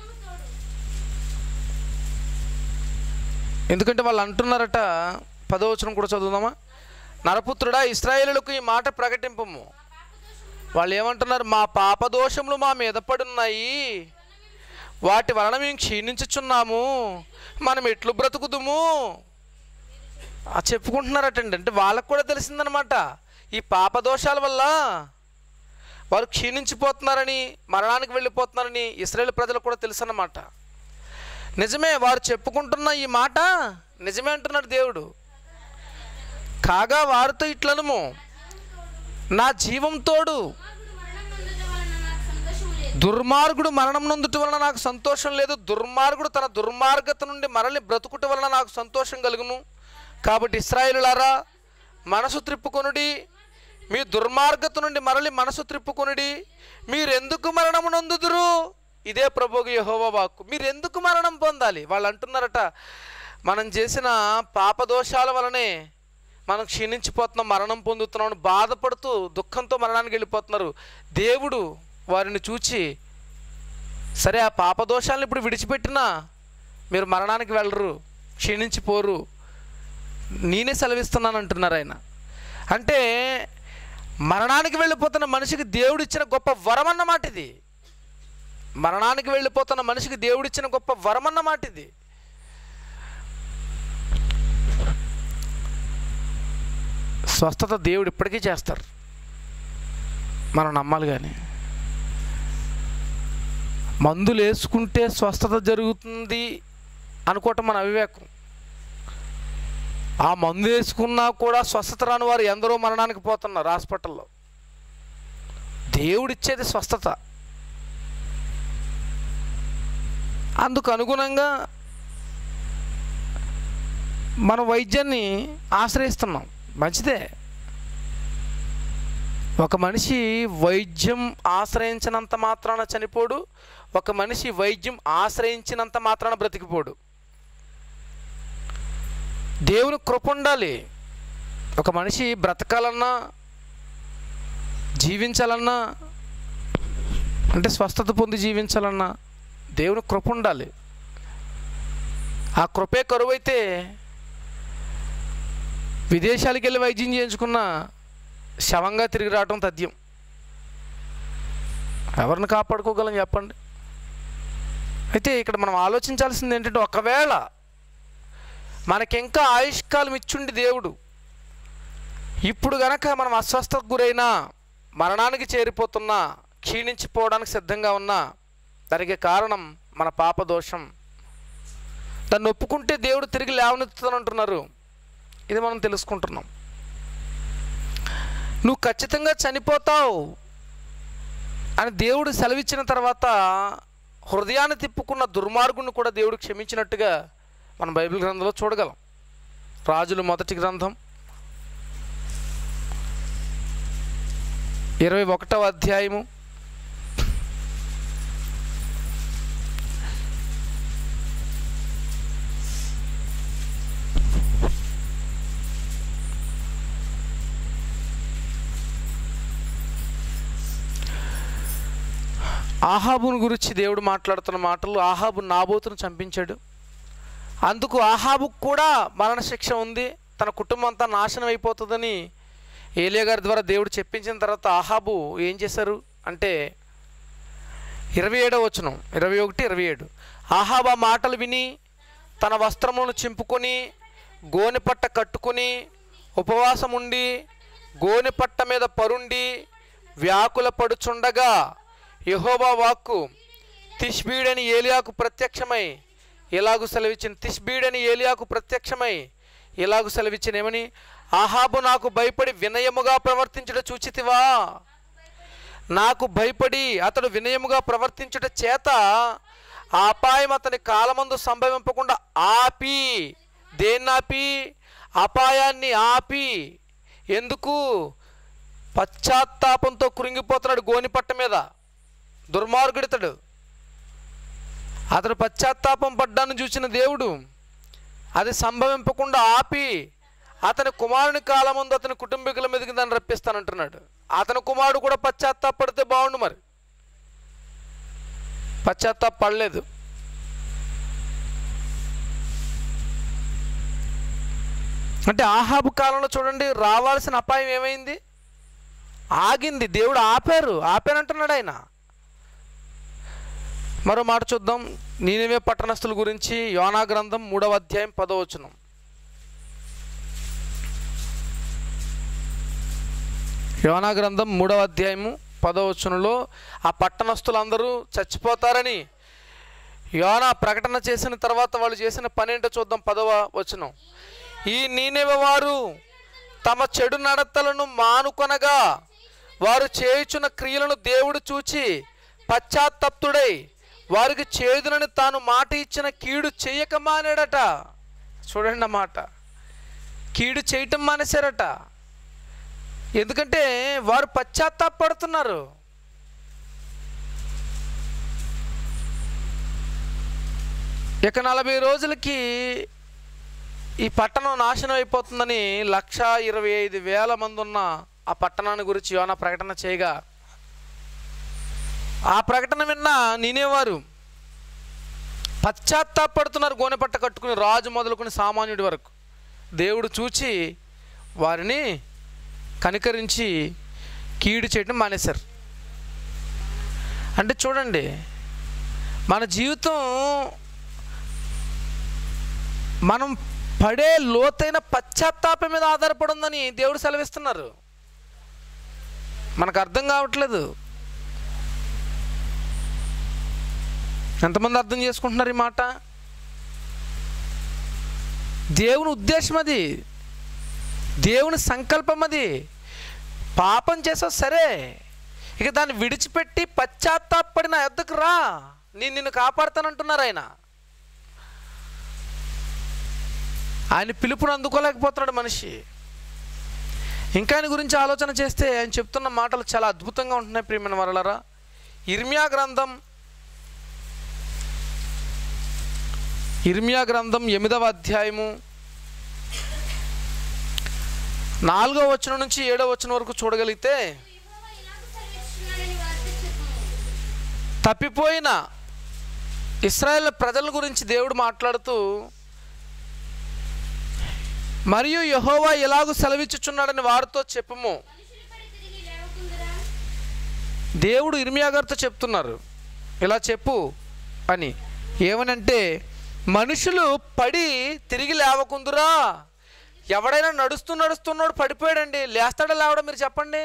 A: ఎందుకంటే వాళ్ళు అంటున్నారట పదవచనం కూడా చదువుదామా నరపుత్రుడా ఇస్రాయేలులకు ఈ మాట ప్రకటింపము వాళ్ళు ఏమంటున్నారు మా పాపదోషములు మా మీద పడున్నాయి వాటి వలన మేము క్షీణించుచున్నాము మనం ఎట్లు బ్రతుకుదుము ఆ చెప్పుకుంటున్నారటండి అంటే వాళ్ళకు కూడా తెలిసిందనమాట ఈ పాపదోషాల వల్ల వారు క్షీణించిపోతున్నారని మరణానికి వెళ్ళిపోతున్నారని ఇస్రాయేల్ ప్రజలకు కూడా తెలుసు అన్నమాట నిజమే వారు చెప్పుకుంటున్న ఈ మాట నిజమే అంటున్నాడు దేవుడు కాగా వారితో ఇట్లనుము నా జీవం తోడు దుర్మార్గుడు మరణం నొందుట వలన నాకు సంతోషం లేదు దుర్మార్గుడు తన దుర్మార్గత నుండి మరలి బ్రతుకుట వలన నాకు సంతోషం కలుగును కాబట్టి ఇస్రాయేలులారా మనసు త్రిప్పుకొనుడి మీ దుర్మార్గత నుండి మరలి మనసు త్రిప్పుకొనిడి మీరెందుకు మరణము నొందుదురు ఇదే ప్రభువు యెహోవా వాక్కు మీరెందుకు మరణం పొందాలి వాళ్ళు అంటున్నారట మనం చేసిన పాపదోషాల వలనే మనం క్షీణించిపోతున్నాం మరణం పొందుతున్నాం అని బాధపడుతూ దుఃఖంతో మరణానికి వెళ్ళిపోతున్నారు దేవుడు వారిని చూచి సరే ఆ పాపదోషాలను ఇప్పుడు విడిచిపెట్టినా మీరు మరణానికి వెళ్ళరు క్షీణించిపోరు నేనే సెలవిస్తున్నాను అంటున్నారు ఆయన అంటే మరణానికి వెళ్ళిపోతున్న మనిషికి దేవుడిచ్చిన గొప్ప వరం అన్నమాట ఇది మరణానికి వెళ్ళిపోతున్న మనిషికి దేవుడిచ్చిన గొప్ప వరం అన్నమాట ఇది స్వస్థత దేవుడు ఇప్పటికీ చేస్తారు మనం నమ్మాలి కానీ మందులు వేసుకుంటే స్వస్థత జరుగుతుంది అనుకోవటం మన అవివేకం ఆ మందు వేసుకున్నా కూడా స్వస్థత రాని వారు ఎందరో మరణానికి పోతున్నారు హాస్పిటల్లో దేవుడిచ్చేది స్వస్థత అందుకు అనుగుణంగా మన వైద్యాన్ని ఆశ్రయిస్తున్నాం మంచిదే ఒక మనిషి వైద్యం ఆశ్రయించినంత మాత్రాన చనిపోడు ఒక మనిషి వైద్యం ఆశ్రయించినంత మాత్రాన బ్రతికిపోడు దేవుని కృప ఉండాలి ఒక మనిషి బ్రతకాలన్నా జీవించాలన్నా అంటే స్వస్థత పొంది జీవించాలన్నా దేవుని కృప ఉండాలి ఆ కృపే కరువైతే విదేశాలకు వెళ్ళి వైద్యం చేయించుకున్న శవంగా తిరిగి రావటం తథ్యం ఎవరిని కాపాడుకోగలం చెప్పండి అయితే ఇక్కడ మనం ఆలోచించాల్సింది ఏంటంటే ఒకవేళ మనకింకా ఆయుష్కాలం ఇచ్చుండి దేవుడు ఇప్పుడు గనక మనం అస్వస్థతకు గురైనా మరణానికి చేరిపోతున్నా క్షీణించిపోవడానికి సిద్ధంగా ఉన్నా దానికి కారణం మన పాప దోషం దాన్ని ఒప్పుకుంటే దేవుడు తిరిగి లేవనెత్తుతానంటున్నారు ఇది మనం తెలుసుకుంటున్నాం నువ్వు ఖచ్చితంగా చనిపోతావు అని దేవుడు సెలవిచ్చిన తర్వాత హృదయాన్ని తిప్పుకున్న దుర్మార్గుని కూడా దేవుడు క్షమించినట్టుగా మన బైబిల్ గ్రంథంలో చూడగలం రాజులు మొదటి గ్రంథం ఇరవై ఒకటవ అధ్యాయము ఆహాబుని గురించి దేవుడు మాట్లాడుతున్న మాటలు ఆహాబు నాబోతును చంపించాడు అందుకు ఆహాబుకు కూడా మరణశిక్ష ఉంది తన కుటుంబం అంతా నాశనం అయిపోతుందని ఏలియా గారి ద్వారా దేవుడు చెప్పించిన తర్వాత ఆహాబు ఏం చేశారు అంటే ఇరవై ఏడవ వచనం ఇరవై ఒకటి ఇరవై ఏడు ఆహాబు ఆ మాటలు విని తన వస్త్రములను చింపుకొని గోనెపట్ట కట్టుకొని ఉపవాసం ఉండి గోనెపట్ట మీద పరుండి వ్యాకుల పడుచుండగా యహోబా వాక్కు తిష్బీడని ఏలియాకు ప్రత్యక్షమై ఇలాగు సెలవిచ్చిన తిష్బీడని ఏలియాకు ప్రత్యక్షమై ఇలాగు సెలవిచ్చిన ఏమని ఆహాబు నాకు భయపడి వినయముగా ప్రవర్తించుట చూచితివా నాకు భయపడి అతడు వినయముగా ప్రవర్తించుట చేత ఆ అపాయం అతని కాలమందు సంభవింపకుండా ఆపి దేన్నాపి అపాయాన్ని ఆపి ఎందుకు పశ్చాత్తాపంతో కృంగిపోతున్నాడు గోనిపట్ట మీద దుర్మార్గుడితడు అతడు పశ్చాత్తాపం పడ్డాన్ని చూసిన దేవుడు అది సంభవింపకుండా ఆపి అతని కుమారుని కాలముందు అతని కుటుంబీకుల మీదకి దాన్ని రప్పిస్తానంటున్నాడు అతని కుమారుడు కూడా పశ్చాత్తాపడితే బాగుండు మరి పశ్చాత్తాపడలేదు అంటే ఆహాబు కాలంలో చూడండి రావాల్సిన అపాయం ఏమైంది ఆగింది దేవుడు ఆపారు ఆపానంటున్నాడు ఆయన మరో మాట చూద్దాం నీనివే పట్టణస్థుల గురించి యోనా గ్రంథం మూడవ అధ్యాయం పదవచనం యోనా గ్రంథం మూడవ అధ్యాయము పదవచనంలో ఆ పట్టణస్థులందరూ చచ్చిపోతారని యోనా ప్రకటన చేసిన తర్వాత వాళ్ళు చేసిన పని ఏంటో చూద్దాం పదవ వచనం ఈ నీనెవ వారు తమ చెడు నడతలను మానుకొనగా వారు చేయుచున్న క్రియలను దేవుడు చూచి పశ్చాత్తప్తుడై వారికి చేదునని తాను మాట ఇచ్చిన కీడు చేయక మానేడట చూడండి ఆ మాట కీడు చేయటం మానేశారట ఎందుకంటే వారు పశ్చాత్తాపడుతున్నారు ఇక నలభై రోజులకి ఈ పట్టణం నాశనం అయిపోతుందని లక్ష ఇరవై ఐదు వేల మంది ఉన్న ఆ పట్టణాన్ని గురించి యోనా ప్రకటన చేయగా ఆ ప్రకటన విన్న నేనేవారు పశ్చాత్తాపడుతున్నారు గోనెపట్ట కట్టుకుని రాజు మొదలుకొని సామాన్యుడి వరకు దేవుడు చూచి వారిని కనికరించి కీడు చేయడం మానేశారు అంటే చూడండి మన జీవితం మనం పడే లోతైన పశ్చాత్తాపం మీద ఆధారపడి ఉందని దేవుడు సెలవిస్తున్నారు మనకు అర్థం కావట్లేదు ఎంతమంది అర్థం చేసుకుంటున్నారు ఈ మాట దేవుని ఉద్దేశం అది దేవుని సంకల్పం అది పాపం చేసావు సరే ఇక దాన్ని విడిచిపెట్టి పశ్చాత్తాపడి నా ఎద్దకు రా నేను నిన్ను కాపాడుతానంటున్నారు ఆయన ఆయన పిలుపును అందుకోలేకపోతున్నాడు మనిషి ఇంకా ఆయన గురించి ఆలోచన చేస్తే ఆయన చెప్తున్న మాటలు చాలా అద్భుతంగా ఉంటున్నాయి ప్రియమైన వరలరా ఇర్మియా గ్రంథం ఇర్మియా గ్రంథం ఎనిమిదవ అధ్యాయము నాలుగో వచనం నుంచి ఏడో వచనం వరకు చూడగలిగితే
B: యెహోవా ఇలాగ సెలవిస్తున్నాడని వారితో చెప్పుము.
A: తప్పిపోయిన ఇస్రాయేల్ ప్రజల గురించి దేవుడు మాట్లాడుతూ మరియు యహోవా ఎలాగూ సెలవిచ్చుచున్నాడని వారితో చెప్పుము
B: మనుషులు పడి తిరిగి లేవకుందురా?
A: దేవుడు ఇర్మియా గారితో చెప్తున్నారు ఇలా చెప్పు అని ఏమనంటే మనుషులు పడి తిరిగి లేవకుందురా ఎవడైనా నడుస్తూ నడుస్తున్నాడు పడిపోయాడండి లేస్తాడా లేవడం మీరు చెప్పండి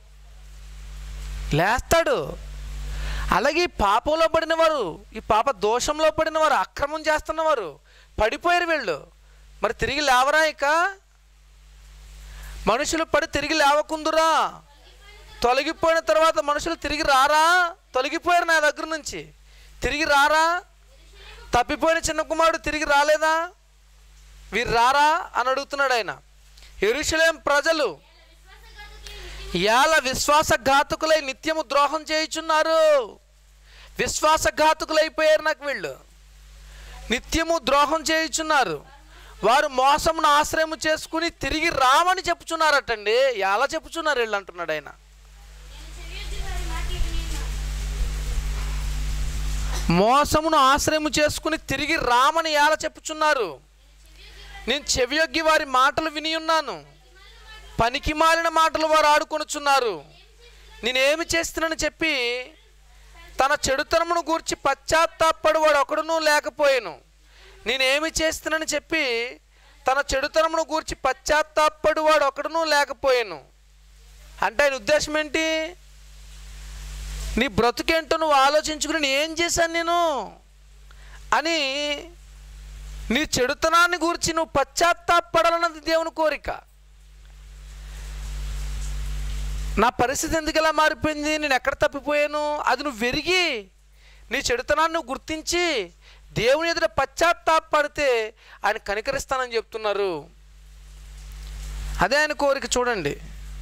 A: లేస్తాడు అలాగే ఈ పాపంలో పడినవారు ఈ పాప దోషంలో పడినవారు అక్రమం చేస్తున్నవారు పడిపోయారు వీళ్ళు మరి తిరిగి లేవరా ఇక మనుషులు పడి తిరిగి లేవకుందురా తొలగిపోయిన తర్వాత మనుషులు తిరిగి రారా తొలగిపోయారు నా దగ్గర నుంచి తిరిగి రారా తప్పిపోయిన చిన్న కుమారుడు తిరిగి రాలేదా వీరు రారా అని అడుగుతున్నాడు ఆయన ఎరుషలేం ప్రజలు ఏల విశ్వాసఘాతుకులై నిత్యము ద్రోహం చేయుచున్నారు విశ్వాసఘాతుకులైపోయారు నాకు వీళ్ళు నిత్యము ద్రోహం చేయుచున్నారు వారు మోసమును ఆశ్రయము చేసుకుని తిరిగి రామని చెప్పుచున్నారటండి ఎలా చెప్పుచున్నారు వీళ్ళు అంటున్నాడు ఆయన
B: నేను చెవియొగ్గి వారి మాటలు వినియున్నాను.
A: మోసమును ఆశ్రయము చేసుకుని తిరిగి రామని ఎలా చెప్పుచున్నారు నేను చెవియొగ్గి వారి మాటలు విని ఉన్నాను పనికి మాలిన మాటలు వారు ఆడుకొనుచున్నారు నేనేమి చేస్తున్నానని చెప్పి తన చెడుతనమును గూర్చి పశ్చాత్తాపడు వాడు ఒకడునూ లేకపోయాను నేనేమి చేస్తున్నానని చెప్పి తన చెడుతనమును గూర్చి పశ్చాత్తాపడు వాడు ఒకడునూ లేకపోయాను అంటే ఆయన ఉద్దేశం ఏంటి నీ బ్రతుకేంటో నువ్వు ఆలోచించుకుని నేను ఏం చేశాను నేను అని నీ చెడుతనాన్ని గురించి నువ్వు పశ్చాత్తాపడాలన్నది దేవుని కోరిక నా పరిస్థితి ఎందుకు ఇలా మారిపోయింది నేను ఎక్కడ తప్పిపోయాను అది నువ్వు వెరిగి నీ చెడుతనాన్ని నువ్వు గుర్తించి దేవుని ఎదుట పశ్చాత్తాపడితే ఆయన కనికరిస్తానని చెప్తున్నారు అదే ఆయన కోరిక చూడండి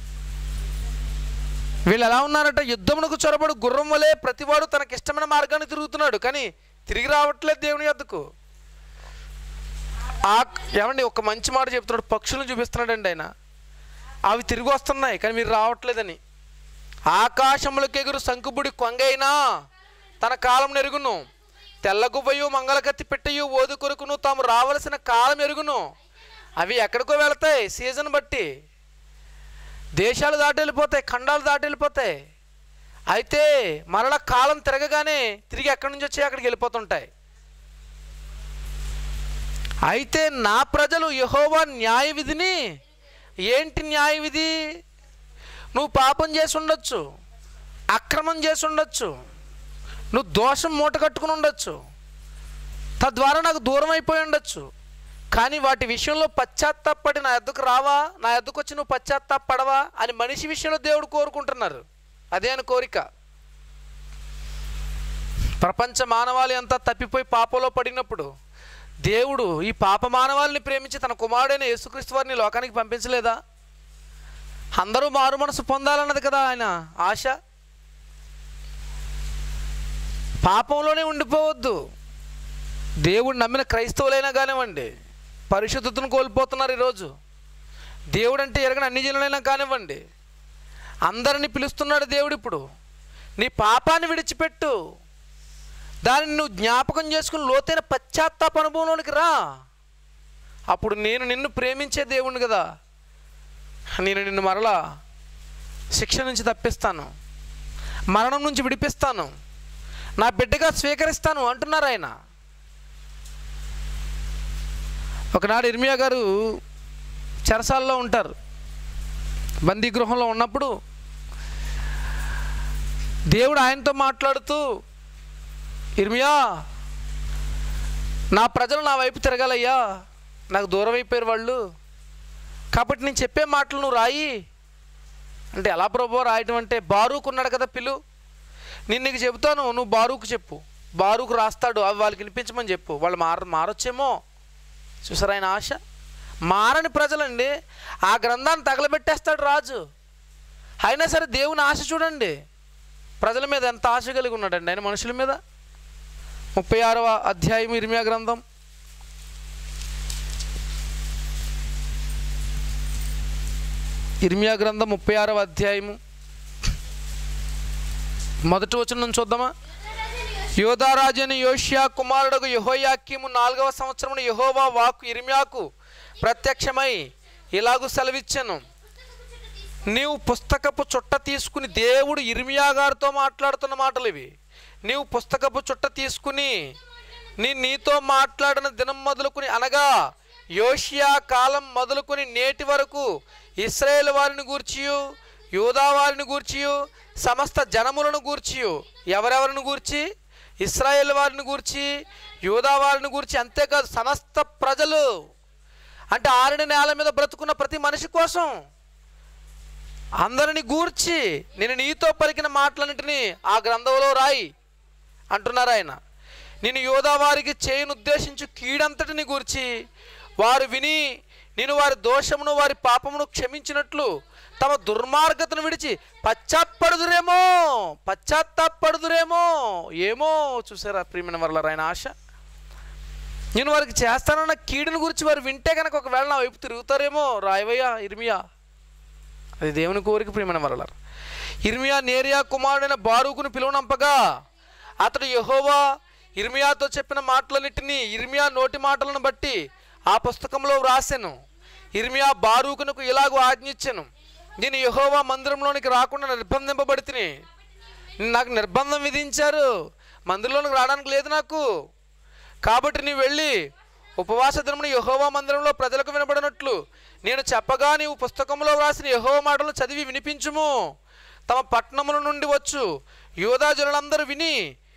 A: వీళ్ళు ఎలా ఉన్నారట యుద్ధమునకు చొరబడు గుర్రం వలె ప్రతివాడు తనకిష్టమైన మార్గాన్ని తిరుగుతున్నాడు కానీ తిరిగి రావట్లేదు దేవుని యొద్దకు ఆ ఏమండి ఒక మంచి మాట చెప్తున్నాడు పక్షులను చూపిస్తున్నాడండి ఆయన అవి తిరిగి వస్తున్నాయి కానీ మీరు రావట్లేదని ఆకాశములకు ఎగురు శంకుబుడి కొంగైనా తన కాలం ఎరుగును తెల్లగువ్వయు మంగళకత్తి పెట్టయు ఓదు కొరుకును తాము రావలసిన కాలం ఎరుగును అవి ఎక్కడికో వెళతాయి సీజన్ బట్టి దేశాలు దాటి వెళ్ళిపోతాయి ఖండాలు దాటి వెళ్ళిపోతాయి అయితే మరలా కాలం తిరగగానే తిరిగి ఎక్కడి నుంచి వచ్చి అక్కడికి వెళ్ళిపోతుంటాయి అయితే నా ప్రజలు యహోవా న్యాయ విధిని ఏంటి న్యాయ విధి నువ్వు పాపం చేసి ఉండొచ్చు అక్రమం చేసి ఉండొచ్చు నువ్వు దోషం మూట కట్టుకుని ఉండొచ్చు తద్వారా నాకు దూరం అయిపోయి ఉండొచ్చు కానీ వాటి విషయంలో పశ్చాత్తాపడి నా ఎద్దుకు రావా నా ఎద్దుకు వచ్చి నువ్వు పశ్చాత్తాపడవా అని మనిషి విషయంలో దేవుడు కోరుకుంటున్నారు అదే అని కోరిక ప్రపంచ మానవాళి అంతా తప్పిపోయి పాపంలో పడినప్పుడు దేవుడు ఈ పాప మానవాళిని ప్రేమించి తన కుమారుడైన యేసుక్రీస్తు వారిని లోకానికి పంపించలేదా అందరూ మారు మనసు పొందాలన్నది కదా ఆయన ఆశ పాపంలోనే ఉండిపోవద్దు దేవుడు నమ్మిన క్రైస్తవులైనా కానివ్వండి పరిశుద్ధతను కోల్పోతున్నారు ఈరోజు దేవుడు అంటే ఎరగని అన్ని జనులైనా కానివ్వండి అందరిని పిలుస్తున్నాడు దేవుడు ఇప్పుడు నీ పాపాన్ని విడిచిపెట్టు దానిని నువ్వు జ్ఞాపకం చేసుకుని లోతైన పశ్చాత్తాప అనుభవంలోనికి రా అప్పుడు నేను నిన్ను ప్రేమించే దేవుణ్ణి కదా నేను నిన్ను మరలా శిక్ష నుంచి తప్పిస్తాను మరణం నుంచి విడిపిస్తాను నా బిడ్డగా స్వీకరిస్తాను అంటున్నారు ఆయన ఒకనాడు ఇర్మియా గారు చెరసాల్లో ఉంటారు బందీ గృహంలో ఉన్నప్పుడు దేవుడు ఆయనతో మాట్లాడుతూ ఇర్మియా నా ప్రజలు నా వైపు తిరగాలయ్యా నాకు దూరం అయిపోయారు వాళ్ళు కాబట్టి నేను చెప్పే మాటలు నువ్వు రాయి అంటే ఎలా ప్రభు రాయటం అంటే బారూకు ఉన్నాడు కదా పిలు నేను నీకు చెబుతాను నువ్వు బారూకు చెప్పు బారూకు రాస్తాడు అవి వాళ్ళకి వినిపించమని చెప్పు వాళ్ళు మార మారొచ్చేమో చూసారా ఆయన ఆశ మారని ప్రజలండి ఆ గ్రంథాన్ని తగలబెట్టేస్తాడు రాజు అయినా సరే దేవుని ఆశ చూడండి ప్రజల మీద ఎంత ఆశ కలిగి ఉన్నాడండి ఆయన మనుషుల మీద ముప్పై ఆరవ అధ్యాయం ఇరిమియా గ్రంథం ఇర్మియా గ్రంథం ముప్పై ఆరవ అధ్యాయము మొదటి వచనం చూద్దామా యోధారాజు అని యోషియా కుమారుడు యహోయాకీము నాలుగవ సంవత్సరమున యహోవా వాకు ఇర్మియాకు ప్రత్యక్షమై ఇలాగు సెలవిచ్చాను నీవు పుస్తకపు చుట్ట తీసుకుని దేవుడు ఇర్మియా గారితో మాట్లాడుతున్న మాటలు ఇవి నీవు పుస్తకపు చుట్ట తీసుకుని నీ నీతో మాట్లాడిన దినం మొదలుకుని అనగా యోషియా కాలం మొదలుకొని నేటి వరకు ఇస్రాయేల్ వారిని గూర్చియు యూదా వారిని గూర్చియు సమస్త జనములను గూర్చియు ఎవరెవరిని గూర్చి ఇస్రాయేల్ వారిని గూర్చి యూదా వారిని గూర్చి అంతేకాదు సమస్త ప్రజలు అంటే ఆరిన నేల మీద బ్రతుకున్న ప్రతి మనిషి కోసం అందరిని గూర్చి నేను నీతో పలికిన మాటలన్నింటినీ ఆ గ్రంథంలో రాయి అంటున్నారు ఆయన నేను యోధా వారికి చేయను ఉద్దేశించి కీడంతటిని గూర్చి వారు విని నేను వారి దోషమును వారి పాపమును క్షమించినట్లు తమ దుర్మార్గతను విడిచి పశ్చాత్పడుదురేమో పశ్చాత్తాపడుదురేమో ఏమో చూసారా ప్రియమైన వరల ఆయన ఆశ నేను వారికి చేస్తానన్న కీడుని గురించి వారు వింటే కనుక ఒకవేళ నా వైపు తిరుగుతారేమో రాయవయ్యా ఇర్మియా అది దేవుని కోరిక ప్రియమైన వరలర్ ఇర్మియా నేరియా కుమారుడైన బారూకును పిలువనంపగా అతడు యహోవా ఇర్మియాతో చెప్పిన మాటలన్నిటినీ ఇర్మియా నోటి మాటలను బట్టి ఆ పుస్తకంలో వ్రాసెను ఇర్మియా బారూకునకు ఇలాగూ ఆజ్ఞించెను నేను యహోవా మందిరంలోనికి రాకుండా నిర్బంధింపబడితిని నాకు నిర్బంధం విధించారు మందిరంలోనికి రావడానికి లేదు నాకు కాబట్టి నీవు వెళ్ళి ఉపవాస దినమున యహోవా మందిరంలో ప్రజలకు వినబడినట్లు నేను చెప్పగా నీవు పుస్తకంలో వ్రాసిన యహోవా మాటలు చదివి వినిపించుము తమ పట్టణముల నుండి వచ్చు యోధా జనులందరూ విని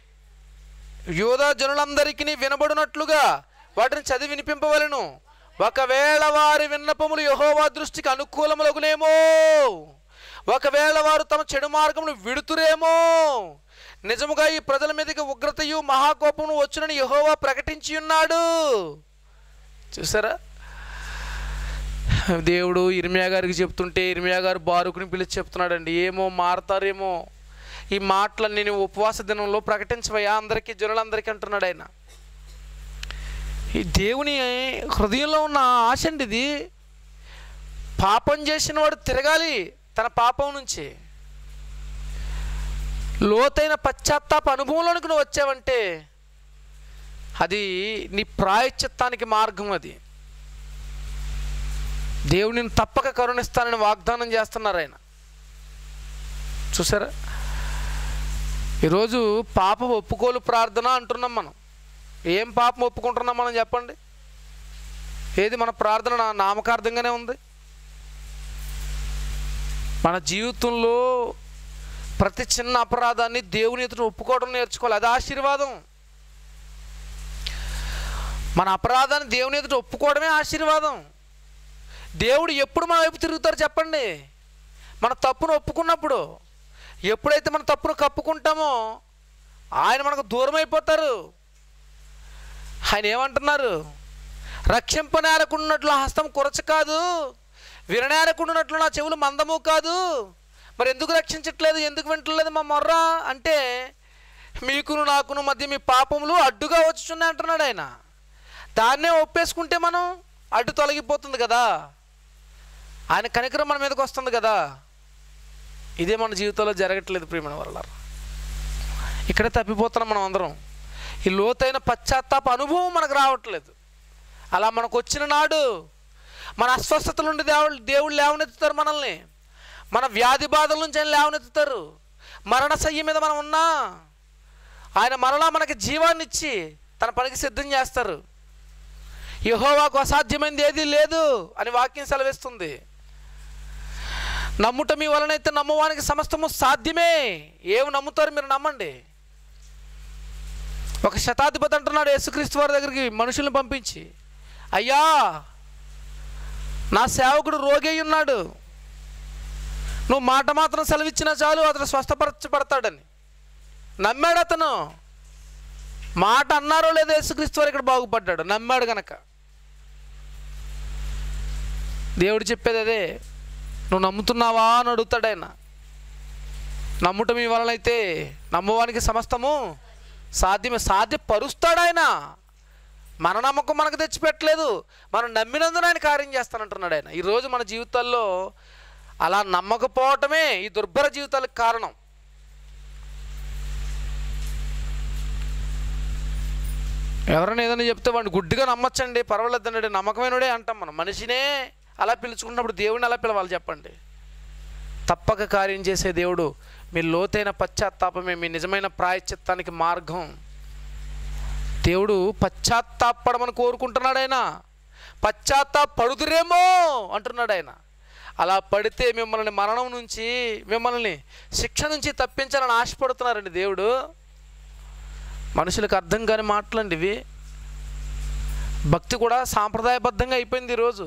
A: యోధా జనులందరికీ వినబడినట్లుగా వాటిని చదివి వినిపింపవలను ఒకవేళ వారి విన్నపములు యహోవా దృష్టికి అనుకూలములగునేమో ఒకవేళ వారు తమ చెడు మార్గమును విడుతురేమో నిజముగా ఈ ప్రజల మీదకి ఉగ్రతయు మహాకోపమును వచ్చునని యహోవా ప్రకటించి ఉన్నాడు చూసారా దేవుడు ఇర్మియా గారికి చెప్తుంటే ఇర్మియా గారు బారుకుని పిలిచి చెప్తున్నాడండి ఏమో మారతారేమో ఈ మాటలను నేను ఉపవాస దినంలో ప్రకటించవయ్యా అందరికీ జనులందరికీ అంటున్నాడు ఆయన ఈ దేవుని హృదయంలో ఉన్న ఆశ అండి ఇది పాపం చేసిన వాడు తిరగాలి తన పాపం నుంచి లోతైన పశ్చాత్తాప అనుభవంలోనికి నువ్వు వచ్చావంటే అది నీ ప్రాయశ్చిత్తానికి మార్గం అది దేవుడిని తప్పక కరుణిస్తానని వాగ్దానం చేస్తున్నారు ఆయన చూసారా ఈరోజు పాప ఒప్పుకోలు ప్రార్థన అంటున్నాం మనం ఏం పాపం ఒప్పుకుంటున్నాం మనం చెప్పండి ఏది మన ప్రార్థన నా నామకార్థంగానే ఉంది మన జీవితంలో ప్రతి చిన్న అపరాధాన్ని దేవుని ఎదుట ఒప్పుకోవడం నేర్చుకోవాలి అది ఆశీర్వాదం మన అపరాధాన్ని దేవుని ఎదుట ఒప్పుకోవడమే ఆశీర్వాదం దేవుడు ఎప్పుడు మన వైపు తిరుగుతారు చెప్పండి మన తప్పును ఒప్పుకున్నప్పుడు ఎప్పుడైతే మన తప్పును కప్పుకుంటామో ఆయన మనకు దూరం అయిపోతారు ఆయన ఏమంటున్నారు రక్షింపనేరకున్నట్లు హస్తం కొరచ కాదు విననేరకుండానట్లు నా చెవులు మందము కాదు మరి ఎందుకు రక్షించట్లేదు ఎందుకు వింటలేదు మా మొర్ర అంటే మీకును నాకును మధ్య మీ పాపములు అడ్డుగా వచ్చుచున్నాయి అంటున్నాడు ఆయన దాన్నే ఒప్పేసుకుంటే మనం అడ్డు తొలగిపోతుంది కదా ఆయన కనికరం మన మీదకి వస్తుంది కదా ఇదే మన జీవితంలో జరగట్లేదు ప్రియమైన వల్ల ఇక్కడే తప్పిపోతున్నాం మనం అందరం ఈ లోతైన పశ్చాత్తాప అనుభవం మనకు రావట్లేదు అలా మనకు వచ్చిన నాడు మన అస్వస్థతల నుండి దేవుడు దేవుళ్ళు లేవనెత్తుతారు మనల్ని మన వ్యాధి బాధల నుంచి ఆయన లేవనెత్తుతారు మరణ శయ్య మీద మనం ఉన్నా ఆయన మరలా మనకి జీవాన్ని ఇచ్చి తన పనికి సిద్ధం చేస్తారు యహోవాకు అసాధ్యమైనది ఏదీ లేదు అని వాక్యం సెలవిస్తుంది నమ్ముట మీ వలనైతే నమ్మవానికి సమస్తము సాధ్యమే ఏమి నమ్ముతారు మీరు నమ్మండి ఒక శతాధిపతి అంటున్నాడు యేసుక్రీస్తు వారి దగ్గరికి మనుషుల్ని పంపించి అయ్యా నా సేవకుడు రోగి అయి ఉన్నాడు నువ్వు మాట మాత్రం సెలవిచ్చినా చాలు అతను స్వస్థపరచబడతాడని నమ్మాడు అతను మాట అన్నారో లేదో యేసుక్రీస్తు వారు ఇక్కడ బాగుపడ్డాడు నమ్మాడు గనక దేవుడు చెప్పేది అదే నువ్వు నమ్ముతున్నావా అని అడుగుతాడు ఆయన నమ్ముట మీ వలనైతే నమ్మవానికి సమస్తము సాధ్యమే సాధ్యపరుస్తాడు ఆయన మన నమ్మకం మనకు తెచ్చిపెట్టలేదు మనం నమ్మినందున ఆయన కార్యం చేస్తానంటున్నాడు ఆయన ఈరోజు మన జీవితాల్లో అలా నమ్మకపోవటమే ఈ దుర్భర జీవితాలకు కారణం ఎవరైనా ఏదైనా చెప్తే వాడిని గుడ్డిగా నమ్మచ్చండి పర్వాలేదు అన్నాడు నమ్మకమైనడే అంటాం మనం మనిషినే అలా పిలుచుకున్నప్పుడు దేవుడిని అలా పిలవాలి చెప్పండి తప్పక కార్యం చేసే దేవుడు మీ లోతైన పశ్చాత్తాపమే మీ నిజమైన ప్రాయశ్చిత్తానికి మార్గం దేవుడు పశ్చాత్తాపడమని కోరుకుంటున్నాడు ఆయన పశ్చాత్తాపడుదురేమో అంటున్నాడు ఆయన అలా పడితే మిమ్మల్ని మరణం నుంచి మిమ్మల్ని శిక్ష నుంచి తప్పించాలని ఆశపడుతున్నారండి దేవుడు మనుషులకు అర్థం కాని మాటలండి ఇవి భక్తి కూడా సాంప్రదాయబద్ధంగా అయిపోయింది ఈరోజు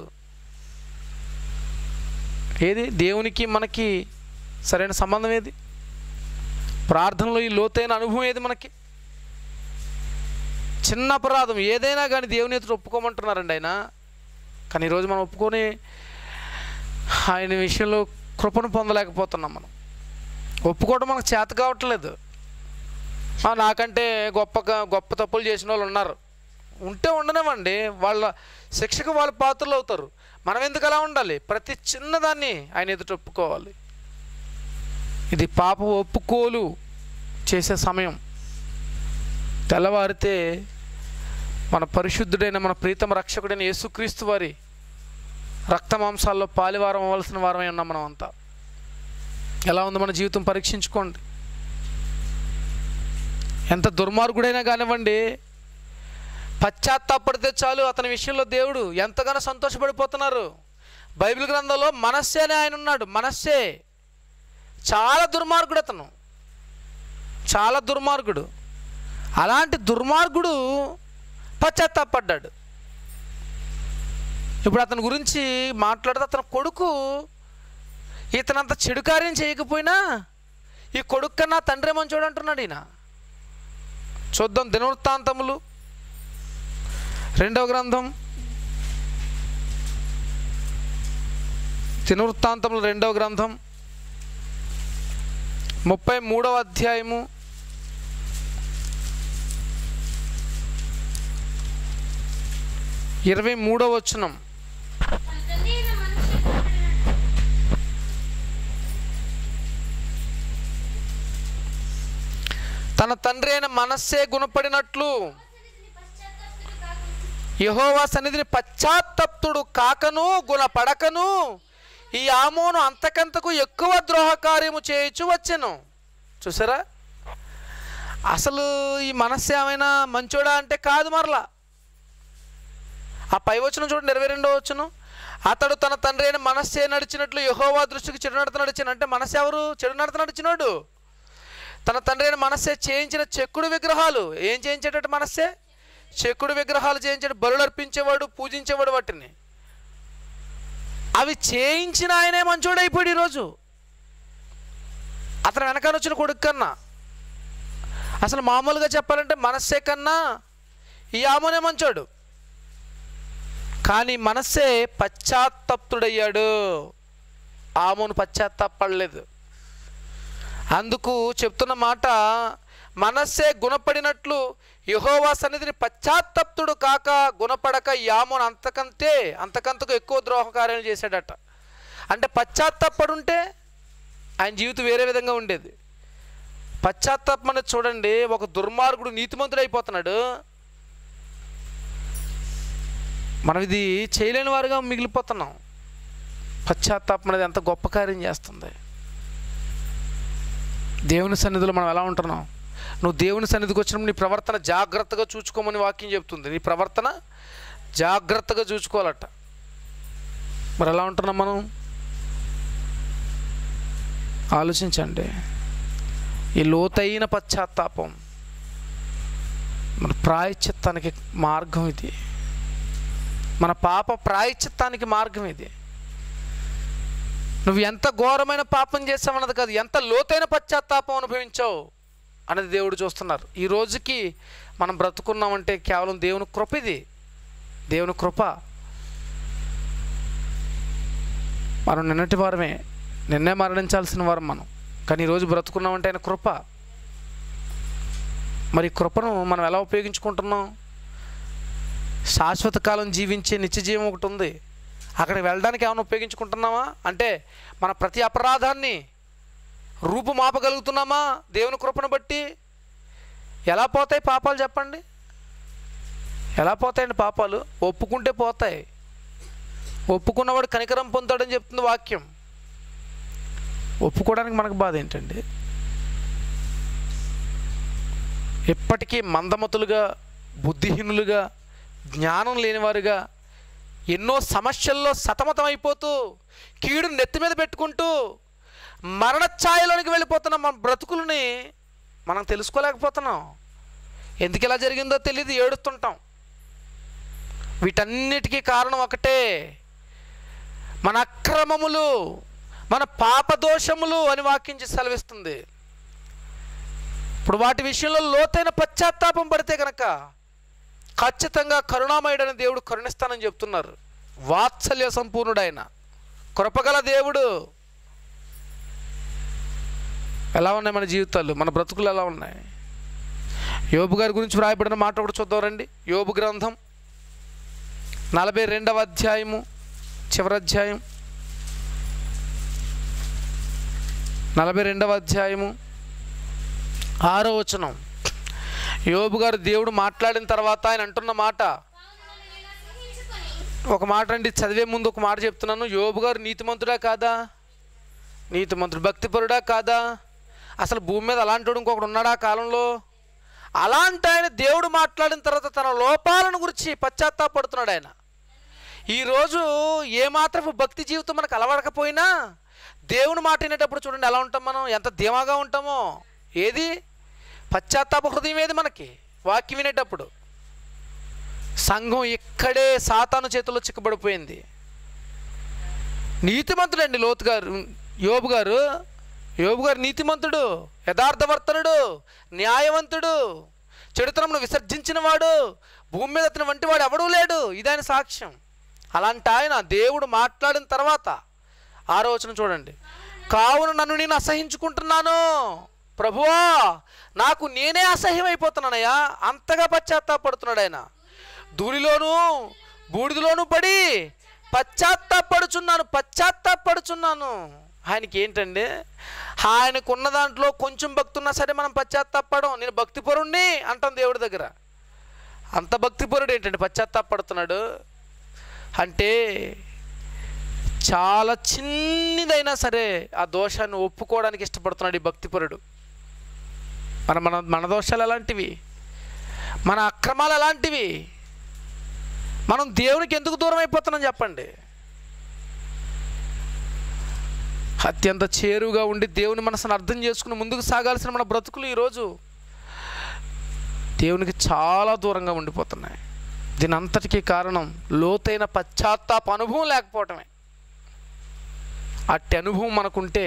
A: ఏది దేవునికి మనకి సరైన సంబంధం ఏది ప్రార్థనలో ఈ లోతైన అనుభవం ఏది మనకి చిన్న అపరాధం ఏదైనా కానీ దేవుని ఎదుట ఒప్పుకోమంటున్నారండి ఆయన కానీ ఈరోజు మనం ఒప్పుకొని ఆయన విషయంలో కృపను పొందలేకపోతున్నాం మనం ఒప్పుకోవడం మనకు చేత కావట్లేదు ఆ, నాకంటే గొప్ప గొప్ప తప్పులు చేసిన వాళ్ళు ఉన్నారు ఉంటే ఉండనివ్వండి వాళ్ళ శిక్షకు వాళ్ళ పాత్రలు అవుతారు మనం ఎందుకు అలా ఉండాలి ప్రతి చిన్నదాన్ని ఆయన ఎదుట ఒప్పుకోవాలి ఇది పాప ఒప్పుకోలు చేసే సమయం తెల్లవారితే మన పరిశుద్ధుడైన మన ప్రీతమ రక్షకుడైన యేసుక్రీస్తు వారి రక్త మాంసాల్లో పాలివారం అవ్వాల్సిన వారమై ఉన్నాం మనం అంతా ఎలా ఉంది మన జీవితం పరీక్షించుకోండి ఎంత దుర్మార్గుడైనా కానివ్వండి పశ్చాత్తాపడితే చాలు అతని విషయంలో దేవుడు ఎంతగానో సంతోషపడిపోతున్నారు బైబిల్ గ్రంథంలో మనస్సే అని ఆయన ఉన్నాడు మనస్సే చాలా దుర్మార్గుడు అతను చాలా దుర్మార్గుడు అలాంటి దుర్మార్గుడు పశ్చాత్తాపడ్డాడు ఇప్పుడు అతని గురించి మాట్లాడితే అతని కొడుకు ఇతనంత చెడు కార్యం చేయకపోయినా ఈ కొడుకు కన్నా తండ్రి మంచోడు అంటున్నాడు ఈయన చూద్దాం దినవృత్తాంతములు రెండవ గ్రంథం దినవృత్తాంతములు రెండవ గ్రంథం ముప్పై మూడవ అధ్యాయము ఇరవై మూడవ వచనం
B: తన తండ్రి అయిన మనిషి గుణపడినట్లు
A: తన తండ్రి అయిన మనస్సే గుణపడినట్లు
B: సన్నిధిని పశ్చాత్తాపస్తుడు కాకుండా
A: యహోవా సన్నిధిని పశ్చాత్తప్తుడు కాకను గుణపడకను ఈ ఆమోను అంతకంతకు ఎక్కువ ద్రోహ కార్యము చేయొచ్చు వచ్చెను చూసారా అసలు ఈ మనస్సు ఏమైనా మంచోడా అంటే కాదు మరలా ఆ పై వచ్చిన చూడండి ఇరవై రెండో వచ్చును అతడు తన తండ్రి అయిన మనస్సే నడిచినట్లు యహోవా దృష్టికి చెడు నడత నడిచిన అంటే మనస్సు ఎవరు చెడు నడత నడిచినోడు తన తండ్రి అయిన మనస్సే చేయించిన చెక్కుడు విగ్రహాలు ఏం చేయించేటట్టు మనస్సే చెక్కుడు విగ్రహాలు చేయించాడు బలులు అర్పించేవాడు పూజించేవాడు వాటిని అవి చేయించిన ఆయనే మంచోడైపోయాడు ఈరోజు అతను వెనకాల వచ్చిన కొడుకు కన్నా అసలు మామూలుగా చెప్పాలంటే మనస్సే కన్నా ఈ ఆమోనే మంచోడు కానీ మనస్సే పశ్చాత్తప్తుడయ్యాడు ఆమెను పశ్చాత్తాపడలేదు అందుకు చెప్తున్న మాట మనస్సే గుణపడినట్లు యహోవా సన్నిధిని పశ్చాత్తప్తుడు కాక గుణపడక యామోను అంతకంతే అంతకంతకు ఎక్కువ ద్రోహకార్యాలు చేశాడట అంటే పశ్చాత్తాపడుంటే ఆయన జీవితం వేరే విధంగా ఉండేది పశ్చాత్తాపం అనేది చూడండి ఒక దుర్మార్గుడు నీతిమంతుడు అయిపోతున్నాడు మనం ఇది చేయలేని వారుగా మిగిలిపోతున్నాం పశ్చాత్తాపం అనేది ఎంత గొప్ప కార్యం చేస్తుంది దేవుని సన్నిధిలో మనం ఎలా ఉంటున్నాం నువ్వు దేవుని సన్నిధికి వచ్చినప్పుడు నీ ప్రవర్తన జాగ్రత్తగా చూసుకోమని వాక్యం చెప్తుంది నీ ప్రవర్తన జాగ్రత్తగా చూసుకోవాలట మరి ఎలా ఉంటున్నాం మనం ఆలోచించండి ఈ లోతైన పశ్చాత్తాపం మన ప్రాయశ్చిత్తానికి మార్గం ఇది మన పాప ప్రాయశ్చిత్తానికి మార్గం ఇది నువ్వు ఎంత ఘోరమైన పాపం చేసావన్నది కాదు ఎంత లోతైన పశ్చాత్తాపం అనుభవించావు అనేది దేవుడు చూస్తున్నారు ఈ రోజుకి మనం బ్రతుకున్నామంటే కేవలం దేవుని కృప ఇది దేవుని కృప మనం నిన్నటి వారమే నిన్నే మరణించాల్సిన వారం మనం కానీ ఈరోజు బ్రతుకున్నామంటే ఆయన కృప మరి ఈ కృపను మనం ఎలా ఉపయోగించుకుంటున్నాం శాశ్వత కాలం జీవించే నిత్య జీవం ఒకటి ఉంది అక్కడికి వెళ్ళడానికి ఏమైనా ఉపయోగించుకుంటున్నామా అంటే మన ప్రతి అపరాధాన్ని రూపుమాపగలుగుతున్నామా దేవుని కృపను బట్టి ఎలా పోతాయి పాపాలు చెప్పండి ఎలా పోతాయండి పాపాలు ఒప్పుకుంటే పోతాయి ఒప్పుకున్నవాడు కనికరం పొందుతాడని చెప్తుంది వాక్యం ఒప్పుకోవడానికి మనకు బాధ ఏంటండి ఎప్పటికీ మందమతులుగా బుద్ధిహీనులుగా జ్ఞానం లేనివారుగా ఎన్నో సమస్యల్లో సతమతం అయిపోతూ కీడు నెత్తి మీద పెట్టుకుంటూ మరణ ఛాయలోనికి వెళ్ళిపోతున్న మన బ్రతుకులని మనం తెలుసుకోలేకపోతున్నాం ఎందుకు ఇలా జరిగిందో తెలియదు ఏడుస్తుంటాం వీటన్నిటికీ కారణం ఒకటే మన అక్రమములు మన పాపదోషములు అని వాక్యం సెలవిస్తుంది ఇప్పుడు వాటి విషయంలో లోతైన పశ్చాత్తాపం పడితే కనుక ఖచ్చితంగా కరుణామయుడైన దేవుడు కరుణిస్తానని చెప్తున్నారు వాత్సల్య సంపూర్ణుడైన కృపగల దేవుడు ఎలా ఉన్నాయి మన జీవితాలు మన బ్రతుకులు ఎలా ఉన్నాయి యోబు గారి గురించి వ్రాయబడిన మాట ఒకటి చూద్దాం రండి యోబు గ్రంథం నలభై రెండవ అధ్యాయము చివరి అధ్యాయం నలభై రెండవ అధ్యాయము ఆరో వచనం యోబు గారు దేవుడు మాట్లాడిన తర్వాత ఆయన అంటున్న మాట
B: కావున నన్ను నేను అసహించుకొని
A: ఒక మాట అండి చదివే ముందు ఒక మాట చెప్తున్నాను యోబు గారు నీతిమంతుడా కాదా నీతిమంతుడు భక్తిపరుడా కాదా అసలు భూమి మీద అలాంటి వాడు ఇంకొకడు ఉన్నాడా ఆ కాలంలో అలాంటి ఆయన దేవుడు మాట్లాడిన తర్వాత తన లోపాలను గురించి పశ్చాత్తాపడుతున్నాడు ఆయన ఈరోజు ఏమాత్రపు భక్తి జీవితం మనకు అలవడకపోయినా దేవుని మాట వినేటప్పుడు చూడండి ఎలా ఉంటాం మనం ఎంత ధీమాగా ఉంటామో ఏది పశ్చాత్తాప హృదయం ఏది మనకి వాక్యం వినేటప్పుడు సంఘం ఇక్కడే సాతాను చేతిలో చిక్కబడిపోయింది నీతిమంతుడండి లోతు గారు యోబు గారు యోబు గారు నీతిమంతుడు యథార్థవర్తనుడు న్యాయవంతుడు చెడుతనమును విసర్జించిన వాడు భూమి మీద అతని వంటి వాడు ఎవడూ లేడు ఇదాని సాక్ష్యం అలాంటి ఆయన దేవుడు మాట్లాడిన తర్వాత ఆలోచన చూడండి కావున నన్ను నేను అసహించుకుంటున్నాను ప్రభువా నాకు నేనే అసహ్యం అయిపోతున్నానయ్యా అంతగా పశ్చాత్తాపడుతున్నాడు ఆయన ధూళిలోను బూడిదలోను పడి పశ్చాత్తాపడుచున్నాను పశ్చాత్తాపడుచున్నాను ఆయనకి ఏంటండి ఆయనకున్న దాంట్లో కొంచెం భక్తి ఉన్నా సరే మనం పశ్చాత్తాపడం నేను భక్తిపరుణ్ణి అంటాం దేవుడి దగ్గర అంత భక్తిపరుడు ఏంటండి పశ్చాత్తాపడుతున్నాడు అంటే చాలా చిన్నదైనా సరే ఆ దోషాన్ని ఒప్పుకోవడానికి ఇష్టపడుతున్నాడు ఈ భక్తిపరుడు మన మన మన దోషాలు ఎలాంటివి మన అక్రమాలు ఎలాంటివి మనం దేవునికి ఎందుకు దూరం అయిపోతున్నాం చెప్పండి అత్యంత చేరువుగా ఉండి దేవుని మనసును అర్థం చేసుకుని ముందుకు సాగాల్సిన మన బ్రతుకులు ఈరోజు దేవునికి చాలా దూరంగా ఉండిపోతున్నాయి దీని అంతటికీ కారణం లోతైన పశ్చాత్తాప అనుభవం లేకపోవటమే అట్టి అనుభవం మనకుంటే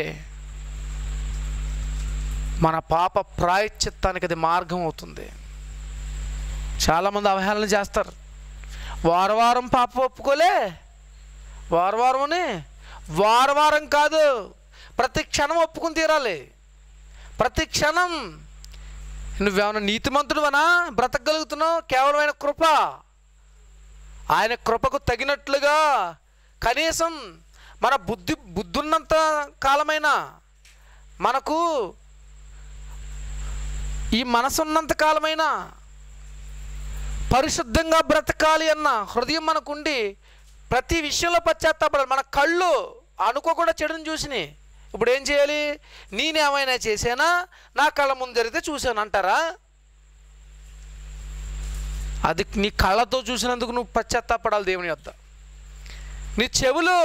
A: మన పాప ప్రాయశ్చిత్తానికి అది మార్గం అవుతుంది చాలామంది అవహేళన చేస్తారు వార వారం పాప ఒప్పుకోలే వార వారమని వార వారం కాదు ప్రతి క్షణం ఒప్పుకుని తీరాలి ప్రతి క్షణం నువ్వేమైనా నీతిమంతుడువనా బ్రతకగలుగుతున్నావు కేవలం ఆయన కృప ఆయన కృపకు తగినట్లుగా కనీసం మన బుద్ధి బుద్ధున్నంత కాలమైనా మనకు ఈ మనసున్నంత కాలమైనా పరిశుద్ధంగా బ్రతకాలి అన్న హృదయం మనకుండి ప్రతి విషయంలో పశ్చాత్తాపడాలి మన కళ్ళు అనుకోకుండా చెడుని చూసినాయి ఇప్పుడు ఏం చేయాలి నేనేమైనా చేశానా నా కళ్ళ ముందు జరిగితే చూశాను అంటారా అది నీ కళ్ళతో చూసినందుకు నువ్వు పశ్చాత్తాపడాలి దేవుని యొద్ద నీ చెవులు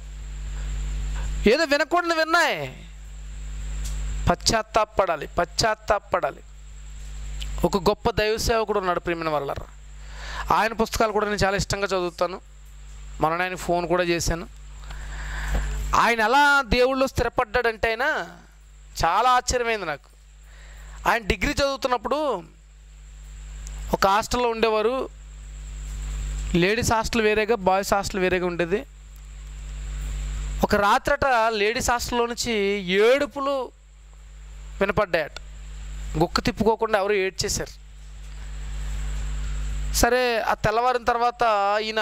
A: ఏదో వినకూడదు విన్నాయి పశ్చాత్తాపడాలి పశ్చాత్తాపడాలి ఒక గొప్ప దైవ సేవకుడు ఉన్నాడు ప్రేమిన వల్ల ఆయన పుస్తకాలు కూడా నేను చాలా ఇష్టంగా చదువుతాను మొన్న ఆయన ఫోన్ కూడా చేశాను ఆయన ఎలా దేవుళ్ళు స్థిరపడ్డాడంటే ఆయన చాలా ఆశ్చర్యమైంది నాకు ఆయన డిగ్రీ చదువుతున్నప్పుడు ఒక హాస్టల్లో ఉండేవారు లేడీస్ హాస్టల్ వేరేగా బాయ్స్ హాస్టల్ వేరేగా ఉండేది ఒక రాత్రట లేడీస్ హాస్టల్లో నుంచి ఏడుపులు వినపడ్డాయట గుక్క తిప్పుకోకుండా ఎవరు ఏడ్చేశారు సరే ఆ తెల్లవారిన తర్వాత ఈయన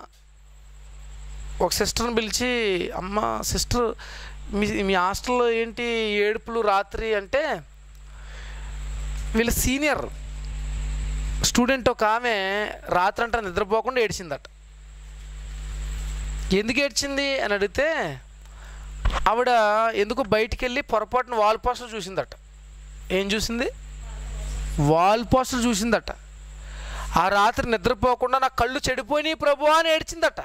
A: ఒక సిస్టర్ని పిలిచి అమ్మ సిస్టర్ మీ మీ హాస్టల్లో ఏంటి ఏడుపులు రాత్రి అంటే వీళ్ళ సీనియర్ స్టూడెంట్ ఒక ఆమె రాత్రి అంట నిద్రపోకుండా ఏడ్చిందట ఎందుకు ఏడ్చింది అని అడిగితే ఆవిడ ఎందుకు బయటికి వెళ్ళి పొరపాటున వాల్ పోస్టర్ చూసిందట ఏం చూసింది వాల్ పోస్టర్ చూసిందట ఆ రాత్రి నిద్రపోకుండా నా కళ్ళు చెడిపోయినాయి ప్రభు అని ఏడ్చిందట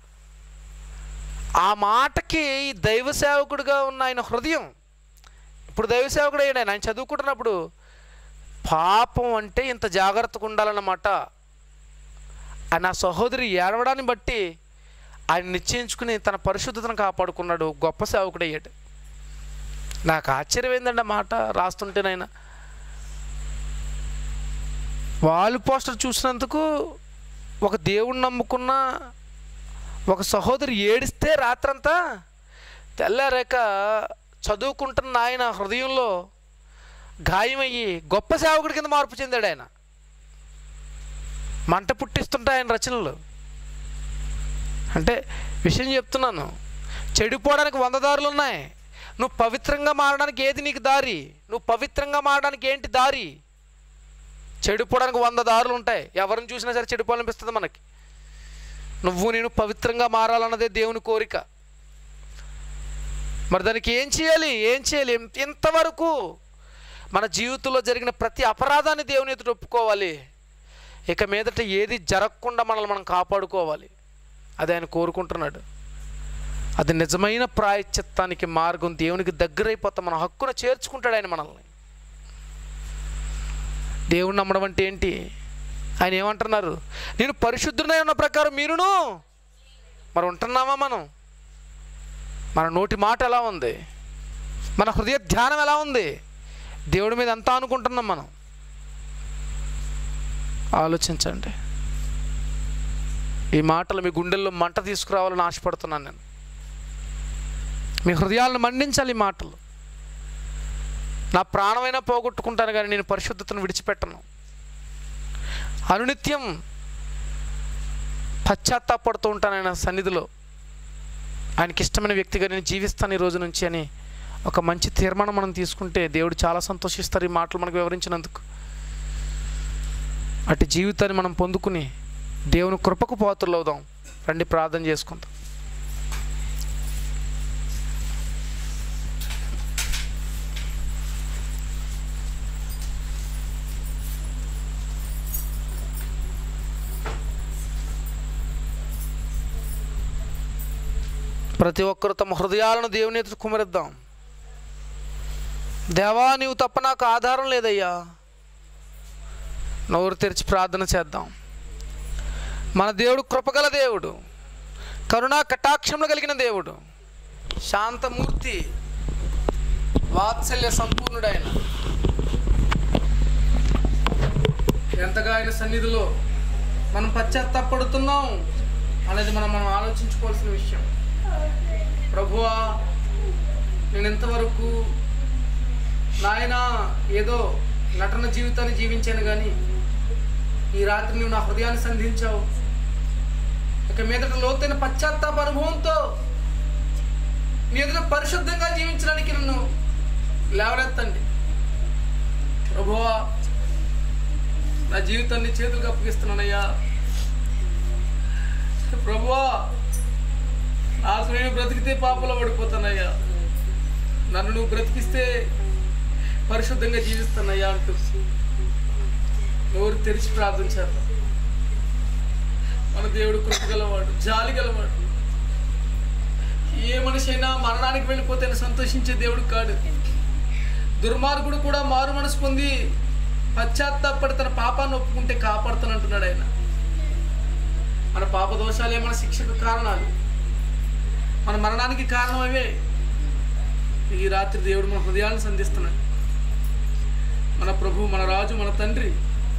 A: ఆ మాటకి ఈ దైవ సేవకుడిగా ఉన్న ఆయన హృదయం ఇప్పుడు దైవ సేవకుడు అయ్యాడు ఆయన ఆయన చదువుకుంటున్నప్పుడు పాపం అంటే ఇంత జాగ్రత్తగా ఉండాలన్నమాట ఆ నా సహోదరి ఏడవడాన్ని బట్టి ఆయన నిశ్చయించుకుని తన పరిశుద్ధతను కాపాడుకున్నాడు గొప్ప సేవకుడు అయ్యాడు నాకు ఆశ్చర్యం ఏందండి ఆ మాట రాస్తుంటేనైనా వాల్ పోస్టర్ చూసినందుకు ఒక దేవుణ్ణి నమ్ముకున్న ఒక సహోదరి ఏడిస్తే రాత్రంతా తెల్లారాక చదువుకుంటున్న ఆయన హృదయంలో గాయమయ్యి గొప్ప సేవకుడి కింద మార్పు చెందాడు ఆయన మంట పుట్టిస్తుంటే ఆయన రచనలు అంటే విషయం చెప్తున్నాను చెడిపోవడానికి వంద దారులు ఉన్నాయి నువ్వు పవిత్రంగా మారడానికి ఏది నీకు దారి నువ్వు పవిత్రంగా మారడానికి ఏంటి దారి చెడిపోవడానికి వంద దారులు ఉంటాయి ఎవరిని చూసినా సరే చెడిపోవాలనిపిస్తుంది మనకి నువ్వు నేను పవిత్రంగా మారాలన్నదే దేవుని కోరిక మరి దానికి ఏం చేయాలి ఏం చేయాలి ఇంత- ఇంతవరకు మన జీవితంలో జరిగిన ప్రతి అపరాధాన్ని దేవుని ఎదుట ఒప్పుకోవాలి ఇక మీదట ఏది జరగకుండా మనల్ని మనం కాపాడుకోవాలి అది ఆయన కోరుకుంటున్నాడు అది నిజమైన ప్రాయశ్చిత్తానికి మార్గం దేవునికి దగ్గరైపోతాం మన హక్కును చేర్చుకుంటాడు ఆయన మనల్ని దేవుని నమ్మడం అంటే ఏంటి ఆయన ఏమంటున్నారు నేను పరిశుద్ధుడై ఉన్న ప్రకారం మీరును మరి ఉంటున్నామా మనం మన నోటి మాట ఎలా ఉంది మన హృదయ ధ్యానం ఎలా ఉంది దేవుడి మీద ఎంత అనుకుంటున్నాం మనం ఆలోచించండి ఈ మాటలు మీ గుండెల్లో మంట తీసుకురావాలని ఆశపడుతున్నాను నేను మీ హృదయాలను మండించాలి ఈ మాటలు నా ప్రాణమైనా పోగొట్టుకుంటాను కానీ నేను పరిశుద్ధతను విడిచిపెట్టను అనునిత్యం పశ్చాత్తాపడుతూ ఉంటాను ఆయన సన్నిధిలో ఆయనకి ఇష్టమైన వ్యక్తిగా నేను జీవిస్తాను ఈ రోజు నుంచి అని ఒక మంచి తీర్మానం మనం తీసుకుంటే దేవుడు చాలా సంతోషిస్తారు ఈ మాటలు మనకు వివరించినందుకు అటు జీవితాన్ని మనం పొందుకుని దేవుని కృపకు పాత్రలు అవుదాం రండి ప్రార్థన చేసుకుందాం ప్రతి ఒక్కరు తమ హృదయాలను దేవుని ఎదుట కుమరిద్దాం దేవా నీవు తప్ప నాకు ఆధారం లేదయ్యా నోరు తెరిచి ప్రార్థన చేద్దాం మన దేవుడు కృపగల దేవుడు కరుణా కటాక్షములు కలిగిన దేవుడు శాంతమూర్తి వాత్సల్య సంపూర్ణుడైన ఎంతగా ఆయన సన్నిధిలో మనం పశ్చాత్తాపడుతున్నాం అనేది మనం మనం ఆలోచించుకోవాల్సిన విషయం ప్రభువా నేను ఎంతవరకు నాయన ఏదో నటన జీవితాన్ని జీవించాను కానీ ఈ రాత్రి నువ్వు నా హృదయాన్ని సంధించావు ఇక మీదట లోతైన పశ్చాత్తాప అనుభవంతో నీ ఎదుట పరిశుద్ధంగా జీవించడానికి నన్ను లేవనెత్తండి ప్రభువా నా జీవితాన్ని చేతులకు అప్పగిస్తున్నానయ్యా ప్రభువా నాకు నేను బ్రతికితే పాపలో పడిపోతానయ్యా నన్ను నువ్వు బ్రతికిస్తే పరిశుద్ధంగా జీవిస్తానయ్యా అంటూ నోరు తెరిచి ప్రార్థించారు మన దేవుడు కృప గలవాడు జాలి గలవాడు ఏ మనిషి అయినా మరణానికి వెళ్ళిపోతే సంతోషించే దేవుడు కాడు దుర్మార్గుడు కూడా మారు మనసు పొంది పశ్చాత్తాపడి తన పాపాన్ని ఒప్పుకుంటే కాపాడుతానంటున్నాడు ఆయన మన పాప దోషాలే మన శిక్షకు కారణాలు మన మరణానికి కారణం అవే ఈ రాత్రి దేవుడు మన హృదయాలను సంధిస్తున్నాడు మన ప్రభు మన రాజు మన తండ్రి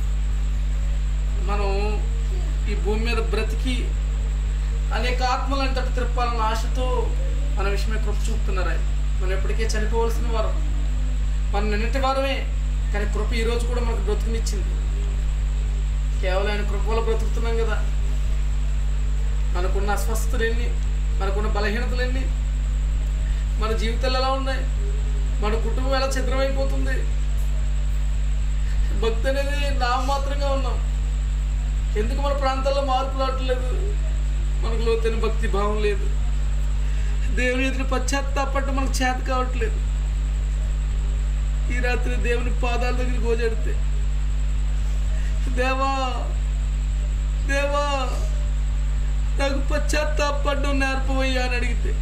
A: మనం ఈ భూమి మీద బ్రతికి అనేక ఆత్మలు అంతటి తిప్పాలన్న ఆశతో మన విషయమే కృప చూపుతున్నారు ఆయన మనం ఎప్పటికే చనిపోవలసిన వారం మనం నిన్నటి వారమే కానీ కృప ఈరోజు కూడా మనకు బ్రతుకునిచ్చింది కేవలం ఆయన కృప వల్ల బ్రతుకుతున్నాం కదా మనకున్న అస్వస్థతలు ఎన్ని మనకున్న బలహీనతలు ఎన్ని మన జీవితాలు ఎలా ఉన్నాయి మన కుటుంబం ఎలా ఛిద్రమైపోతుంది భక్తి అనేది నామమాత్రంగా ఉన్నాం ఎందుకు మన ప్రాంతాల్లో మార్పు రావట్లేదు మనకు లోతైన భక్తి భావం లేదు దేవుని ఎదురు పశ్చాత్తాపట్టు మనకు చేత కావట్లేదు ఈ రాత్రి దేవుని పాదాల దగ్గర గోజెడితే దేవా దేవా నాకు పశ్చాత్తాపడ్డం నేర్పవయ్యా అని అడిగితే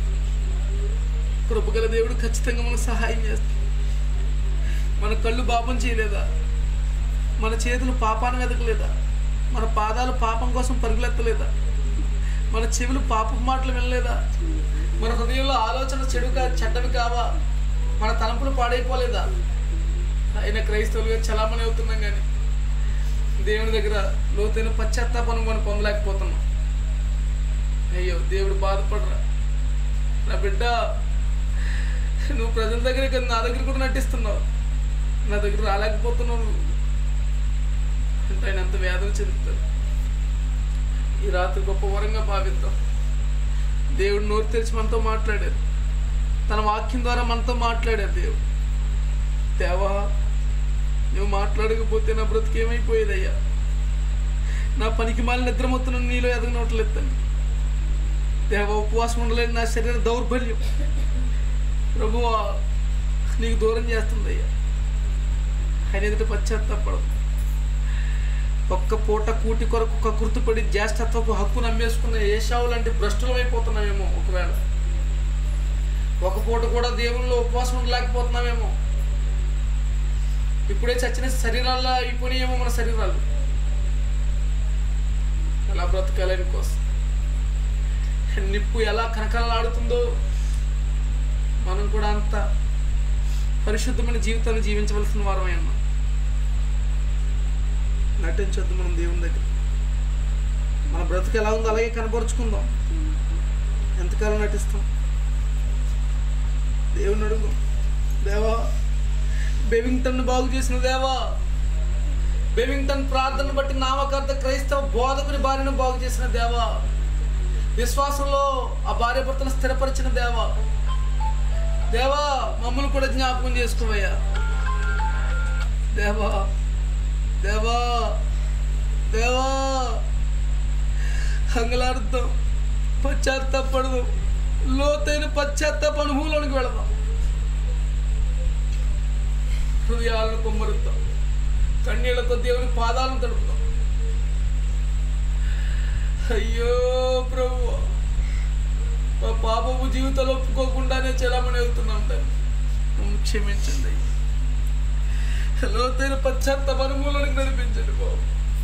A: కృపగల దేవుడు ఖచ్చితంగా మనకు సహాయం చేస్తాడు మన కళ్ళు పాపం చేయలేదా మన చేతులు పాపాన్ని వెతకలేదా మన పాదాలు పాపం కోసం పరుగులెత్తలేదా మన చెవులు పాపం మాటలు వినలేదా మన హృదయంలో ఆలోచన చెడు కా చెడ్డవి కావా మన తలంపులు పాడైపోలేదా అయిన క్రైస్తవులుగా చలామణి అవుతున్నాం కానీ దేవుని దగ్గర లోతైన పశ్చాత్తాపం మనం పొందలేకపోతున్నాం అయ్యో దేవుడు బాధపడరా నా బిడ్డ నువ్వు ప్రజల దగ్గర కాదు, నా దగ్గర కూడా నటిస్తున్నావు నా దగ్గర రాలేకపోతున్నావు నువ్వు అంటే ఆయన ఎంత వేదన చెందుతాడు ఈ రాత్రి గొప్ప వరంగా భావిద్దాం దేవుడు నోరు తెరిచి మనతో మాట్లాడారు తన వాక్యం ద్వారా మనతో మాట్లాడారు దేవుడు దేవా నువ్వు మాట్లాడకపోతే నా బ్రతుకు ఏమైపోయేదయ్యా నా పనికి మాలి నిద్రమొత్తున నీలో ఎదగనట్లేదు తండ్రి దేవా ఉపవాసం ఉండలేని నా శరీర దౌర్బల్యం ప్రభువా నీకు దూరం చేస్తుందయ్యా ఆయన ఎదుట పశ్చాత్తాపడదు ఒక్క పూట కూటి కొరకు ఒక గుర్తుపడి జ్యేష్ఠత్వపు హక్కు నమ్మేసుకున్న ఏషావు లాంటి భ్రష్టులం అయిపోతున్నామేమో ఒకవేళ ఒక పూట కూడా దేవుల్లో ఉపవాసం ఉండలేకపోతున్నామేమో ఇప్పుడే చచ్చిన శరీరాల్లో అయిపోయినాయేమో మన శరీరాలు ఎలా బ్రతకాలని కోసం నిప్పు ఎలా కనకలాడుతుందో మనం కూడా అంత పరిశుద్ధమైన జీవితాన్ని జీవించవలసిన వారమే ఉన్నాం నటించొద్దు మనం దేవుని దగ్గర మన బ్రతుకు ఎలా ఉందో అలాగే కనపరుచుకుందాం ఎంతకాలం నటిస్తాం దేవుని అడుగు దేవా బెవింగ్టన్ బాగు చేసిన దేవా బెవింగ్టన్ ప్రార్థన బట్టి నామకార్థ క్రైస్తవ బోధకుని భార్యను బాగు చేసిన దేవా విశ్వాసంలో ఆ భార్య భర్తను స్థిరపరిచిన దేవా దేవా మమ్మల్ని కూడా జ్ఞాపకం చేసుకోవయ్యా దేవా దేవా దేవా హంగలాడుతాం పశ్చాత్తాపడదు లోతైన పశ్చాత్తాప అనుభవంలోనికి వెళదాం హృదయాలను కొమ్మరుద్దాం కన్నీళ్లతో దేవుని పాదాలను తడుపుదాం అయ్యో ప్రభు మా పాపము జీవితంలో ఒప్పుకోకుండానే చలామణి వెళ్తున్నాం తండ్రి మమ్మల్ని క్షమించండి అయ్యా లోతైన పశ్చాత్తాప అనుభవంలోనికి నడిపించండి బాబు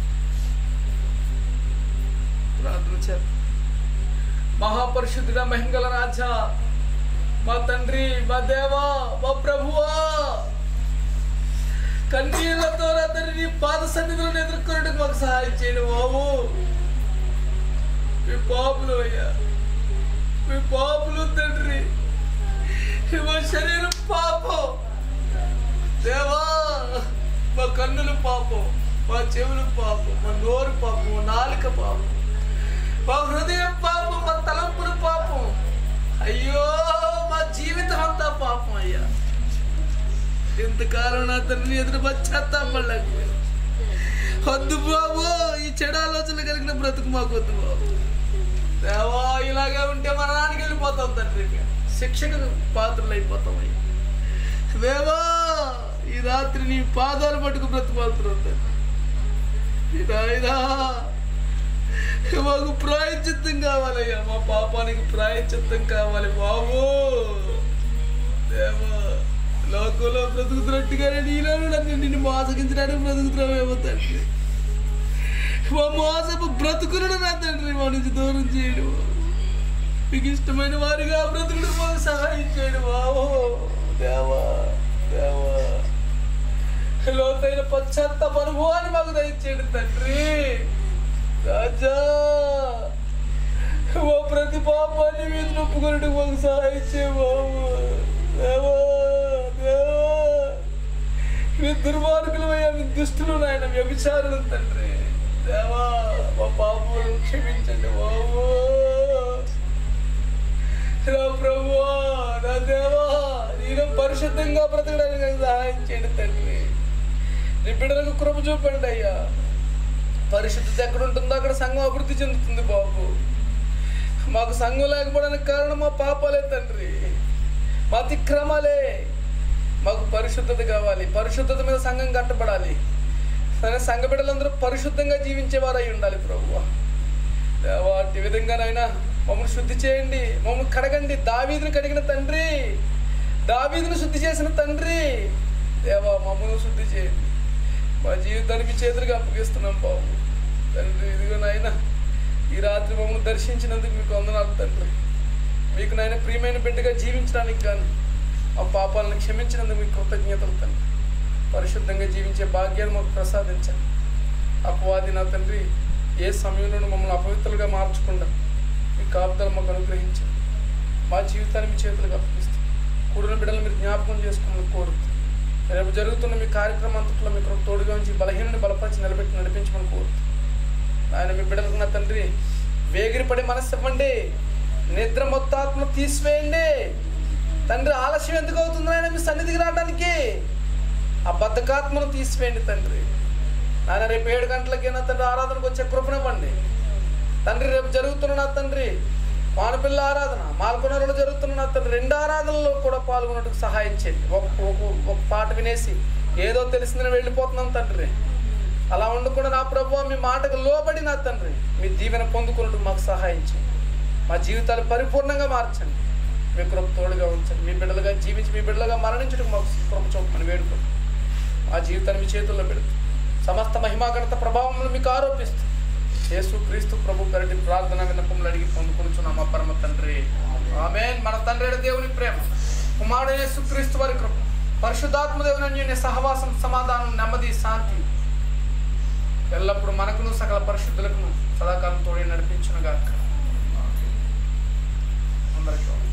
A: ప్రార్థన చేద్దాం మహాపరిశుద్ధుడ మహింగల రాజా మా తండ్రి మా దేవా మా ప్రభువా కన్నీళ్లతో నా తండ్రి నీ పాద సన్నిధులను ఎదుర్కొనడానికి మాకు సహాయం చేయండి బాబు మీ పాపులు అయ్యా మీ పాపులు తండ్రి ఈ మా శరీరం పాపం దేవా మా కన్నులు పాపం మా చెవులు పాపం మా నోరు పాపం మా నాలుక పాపం మా హృదయం పాపం మా తలంపులు పాపం అయ్యో మా జీవితం అంతా పాపం అయ్యా ఇంతకాలం నా తండ్రి ఎదురు పశ్చాత్తాపడలేక వద్దు బాబు ఈ చెడు ఆలోచనలు కలిగిన బ్రతుకు మాకు వద్దు బాబు దేవా ఇలాగే ఉంటే మన నాన్నకి వెళ్ళిపోతాం తండ్రి శిక్షకు పాత్రలు అయిపోతాం అయ్యా దేవా ఈ రాత్రి నీ పాదాలు పట్టుకు బ్రతుకుతున్నాం తండ్రి ఇదా ఇదా మాకు ప్రాయచిత్తం కావాలయ్యా మా పాపానికి ప్రాయచిత్తం కావాలి బాబు దేవా లోకంలో బ్రతుకుతున్నట్టుగానే నీలో నన్ను నిన్ను మోసగించడానికి బ్రతుకుతున్నావేమో తండ్రి మా మోసపు బ్రతుకులను నా తండ్రి మా నుంచి దూరం చేయడు మీకు ఇష్టమైన వారిగా బ్రతుకుడు మాకు సహాయం చేయడు బాబు దేవా దేవా లోతైన పశ్చాత్తాప అనుభవాన్ని మాకు దయచేయండి తండ్రి రాజా ఓ ప్రతి పాపాన్ని మీద నొప్పుకొనడానికి మాకు సహాయం చేయ బాబు దేవా దేవా మీ దుర్మార్గులమయ్యా మీ దుష్టులు నాయన వ్యభిచారులు తండ్రి దేవా మా పాపములను క్షమించండి బాబు నా ప్రభువా నా దేవా నేను పరిశుద్ధంగా బ్రతకడానికి నాకు సహాయం చేయండి తండ్రి నీ బిడ్డలకు కృప చూపండి అయ్యా పరిశుద్ధత ఎక్కడ ఉంటుందో అక్కడ సంఘం అభివృద్ధి చెందుతుంది బాబు మాకు సంఘం లేకపోవడానికి కారణం మా పాపాలే తండ్రి మా అతిక్రమాలే మాకు పరిశుద్ధత కావాలి పరిశుద్ధత మీద సంఘం కట్టబడాలి సరే సంఘ బిడ్డలందరూ పరిశుద్ధంగా జీవించేవారు అయి ఉండాలి ప్రభు వాటి విధంగానైనా మమ్మల్ని శుద్ధి చేయండి మమ్మల్ని కడగండి దావీదుని కడిగిన తండ్రి దావీదుని శుద్ధి చేసిన తండ్రి దేవా మమ్మల్ని శుద్ధి చేయండి మా జీవితాన్ని మీ చేతులుగా అప్పగిస్తున్నాం బాబు తండ్రి ఇదిగో నాయన ఈ రాత్రి మమ్మల్ని దర్శించినందుకు మీకు వందనాలు తండ్రి మీకు నాయన ప్రియమైన బిడ్డగా జీవించడానికి కానీ ఆ పాపాలను క్షమించినందుకు మీకు కృతజ్ఞతలు తండ్రి పరిశుద్ధంగా జీవించే భాగ్యాన్ని మాకు ప్రసాదించండి అపవాది నా తండ్రి ఏ సమయంలోనూ మమ్మల్ని అపవిత్రులుగా మార్చకుండా మీ కాపుదలు మాకు అనుగ్రహించండి మా జీవితాన్ని మీ చేతులకు అప్పగిస్తాం కూడిన బిడ్డలు మీరు జ్ఞాపకం చేసుకోమని కోరుతూ రేపు జరుగుతున్న మీ కార్యక్రమం అంతట్లో మీకు తోడుగా ఉంచి బలహీనని బలపరిచి నిలబెట్టి నడిపించమని కోరుతూ ఆయన మీ బిడ్డలకు నా తండ్రి వేగిరిపడి మనసు ఇవ్వండి నిద్ర మొత్తాత్మ తీసివేయండి తండ్రి ఆలస్యం ఎందుకు అవుతుంది ఆయన మీ సన్నిధికి రావడానికి ఆ బద్ధకాత్మను తీసివేయండి తండ్రి నాయన రేపు ఏడు గంటలకి నా తండ్రి ఆరాధనకు వచ్చే కృపనివ్వండి తండ్రి రేపు జరుగుతున్న నా తండ్రి మానపిల్ల ఆరాధన మాల్కొనరులో జరుగుతున్న నా తండ్రి రెండు ఆరాధనలో కూడా పాల్గొన్నట్టుకు సహాయం చేయండి ఒక ఒక- ఒక పాట వినేసి ఏదో తెలిసిందని వెళ్ళిపోతున్నాం తండ్రి అలా ఉండకుండా నా ప్రభు మీ మాటకు లోబడి నా తండ్రి మీ దీవెన పొందుకున్నట్టు మాకు సహాయం చేయండి మా జీవితాలు పరిపూర్ణంగా మార్చండి మీ కృప తోడుగా ఉంచండి మీ బిడ్డలుగా జీవించి మీ బిడ్డలుగా మరణించడానికి మాకు కృప చూపమని వేడుకోండి ఆ జీవితాన్ని మీ చేతుల్లో పెడుతూ సమస్త మహిమాగణత ప్రభావం మీకు ఆరోపిస్తూ యేసు క్రీస్తు ప్రభు కరటి ప్రార్థన విన్నపములు అడిగి పొందుకొనుచున్నాం మా పరమ తండ్రి ఆమేన్ మన తండ్రి అయిన దేవుని ప్రేమ కుమారుడు యేసు క్రీస్తు వారి కృప పరిశుద్ధాత్మ దేవుని అన్యోన్య సహవాసం సమాధానం నెమ్మది శాంతి ఎల్లప్పుడూ మనకును సకల పరిశుద్ధులకును సదాకాలం తోడి నడిపించునుగాక అందరికీ వందనాలు.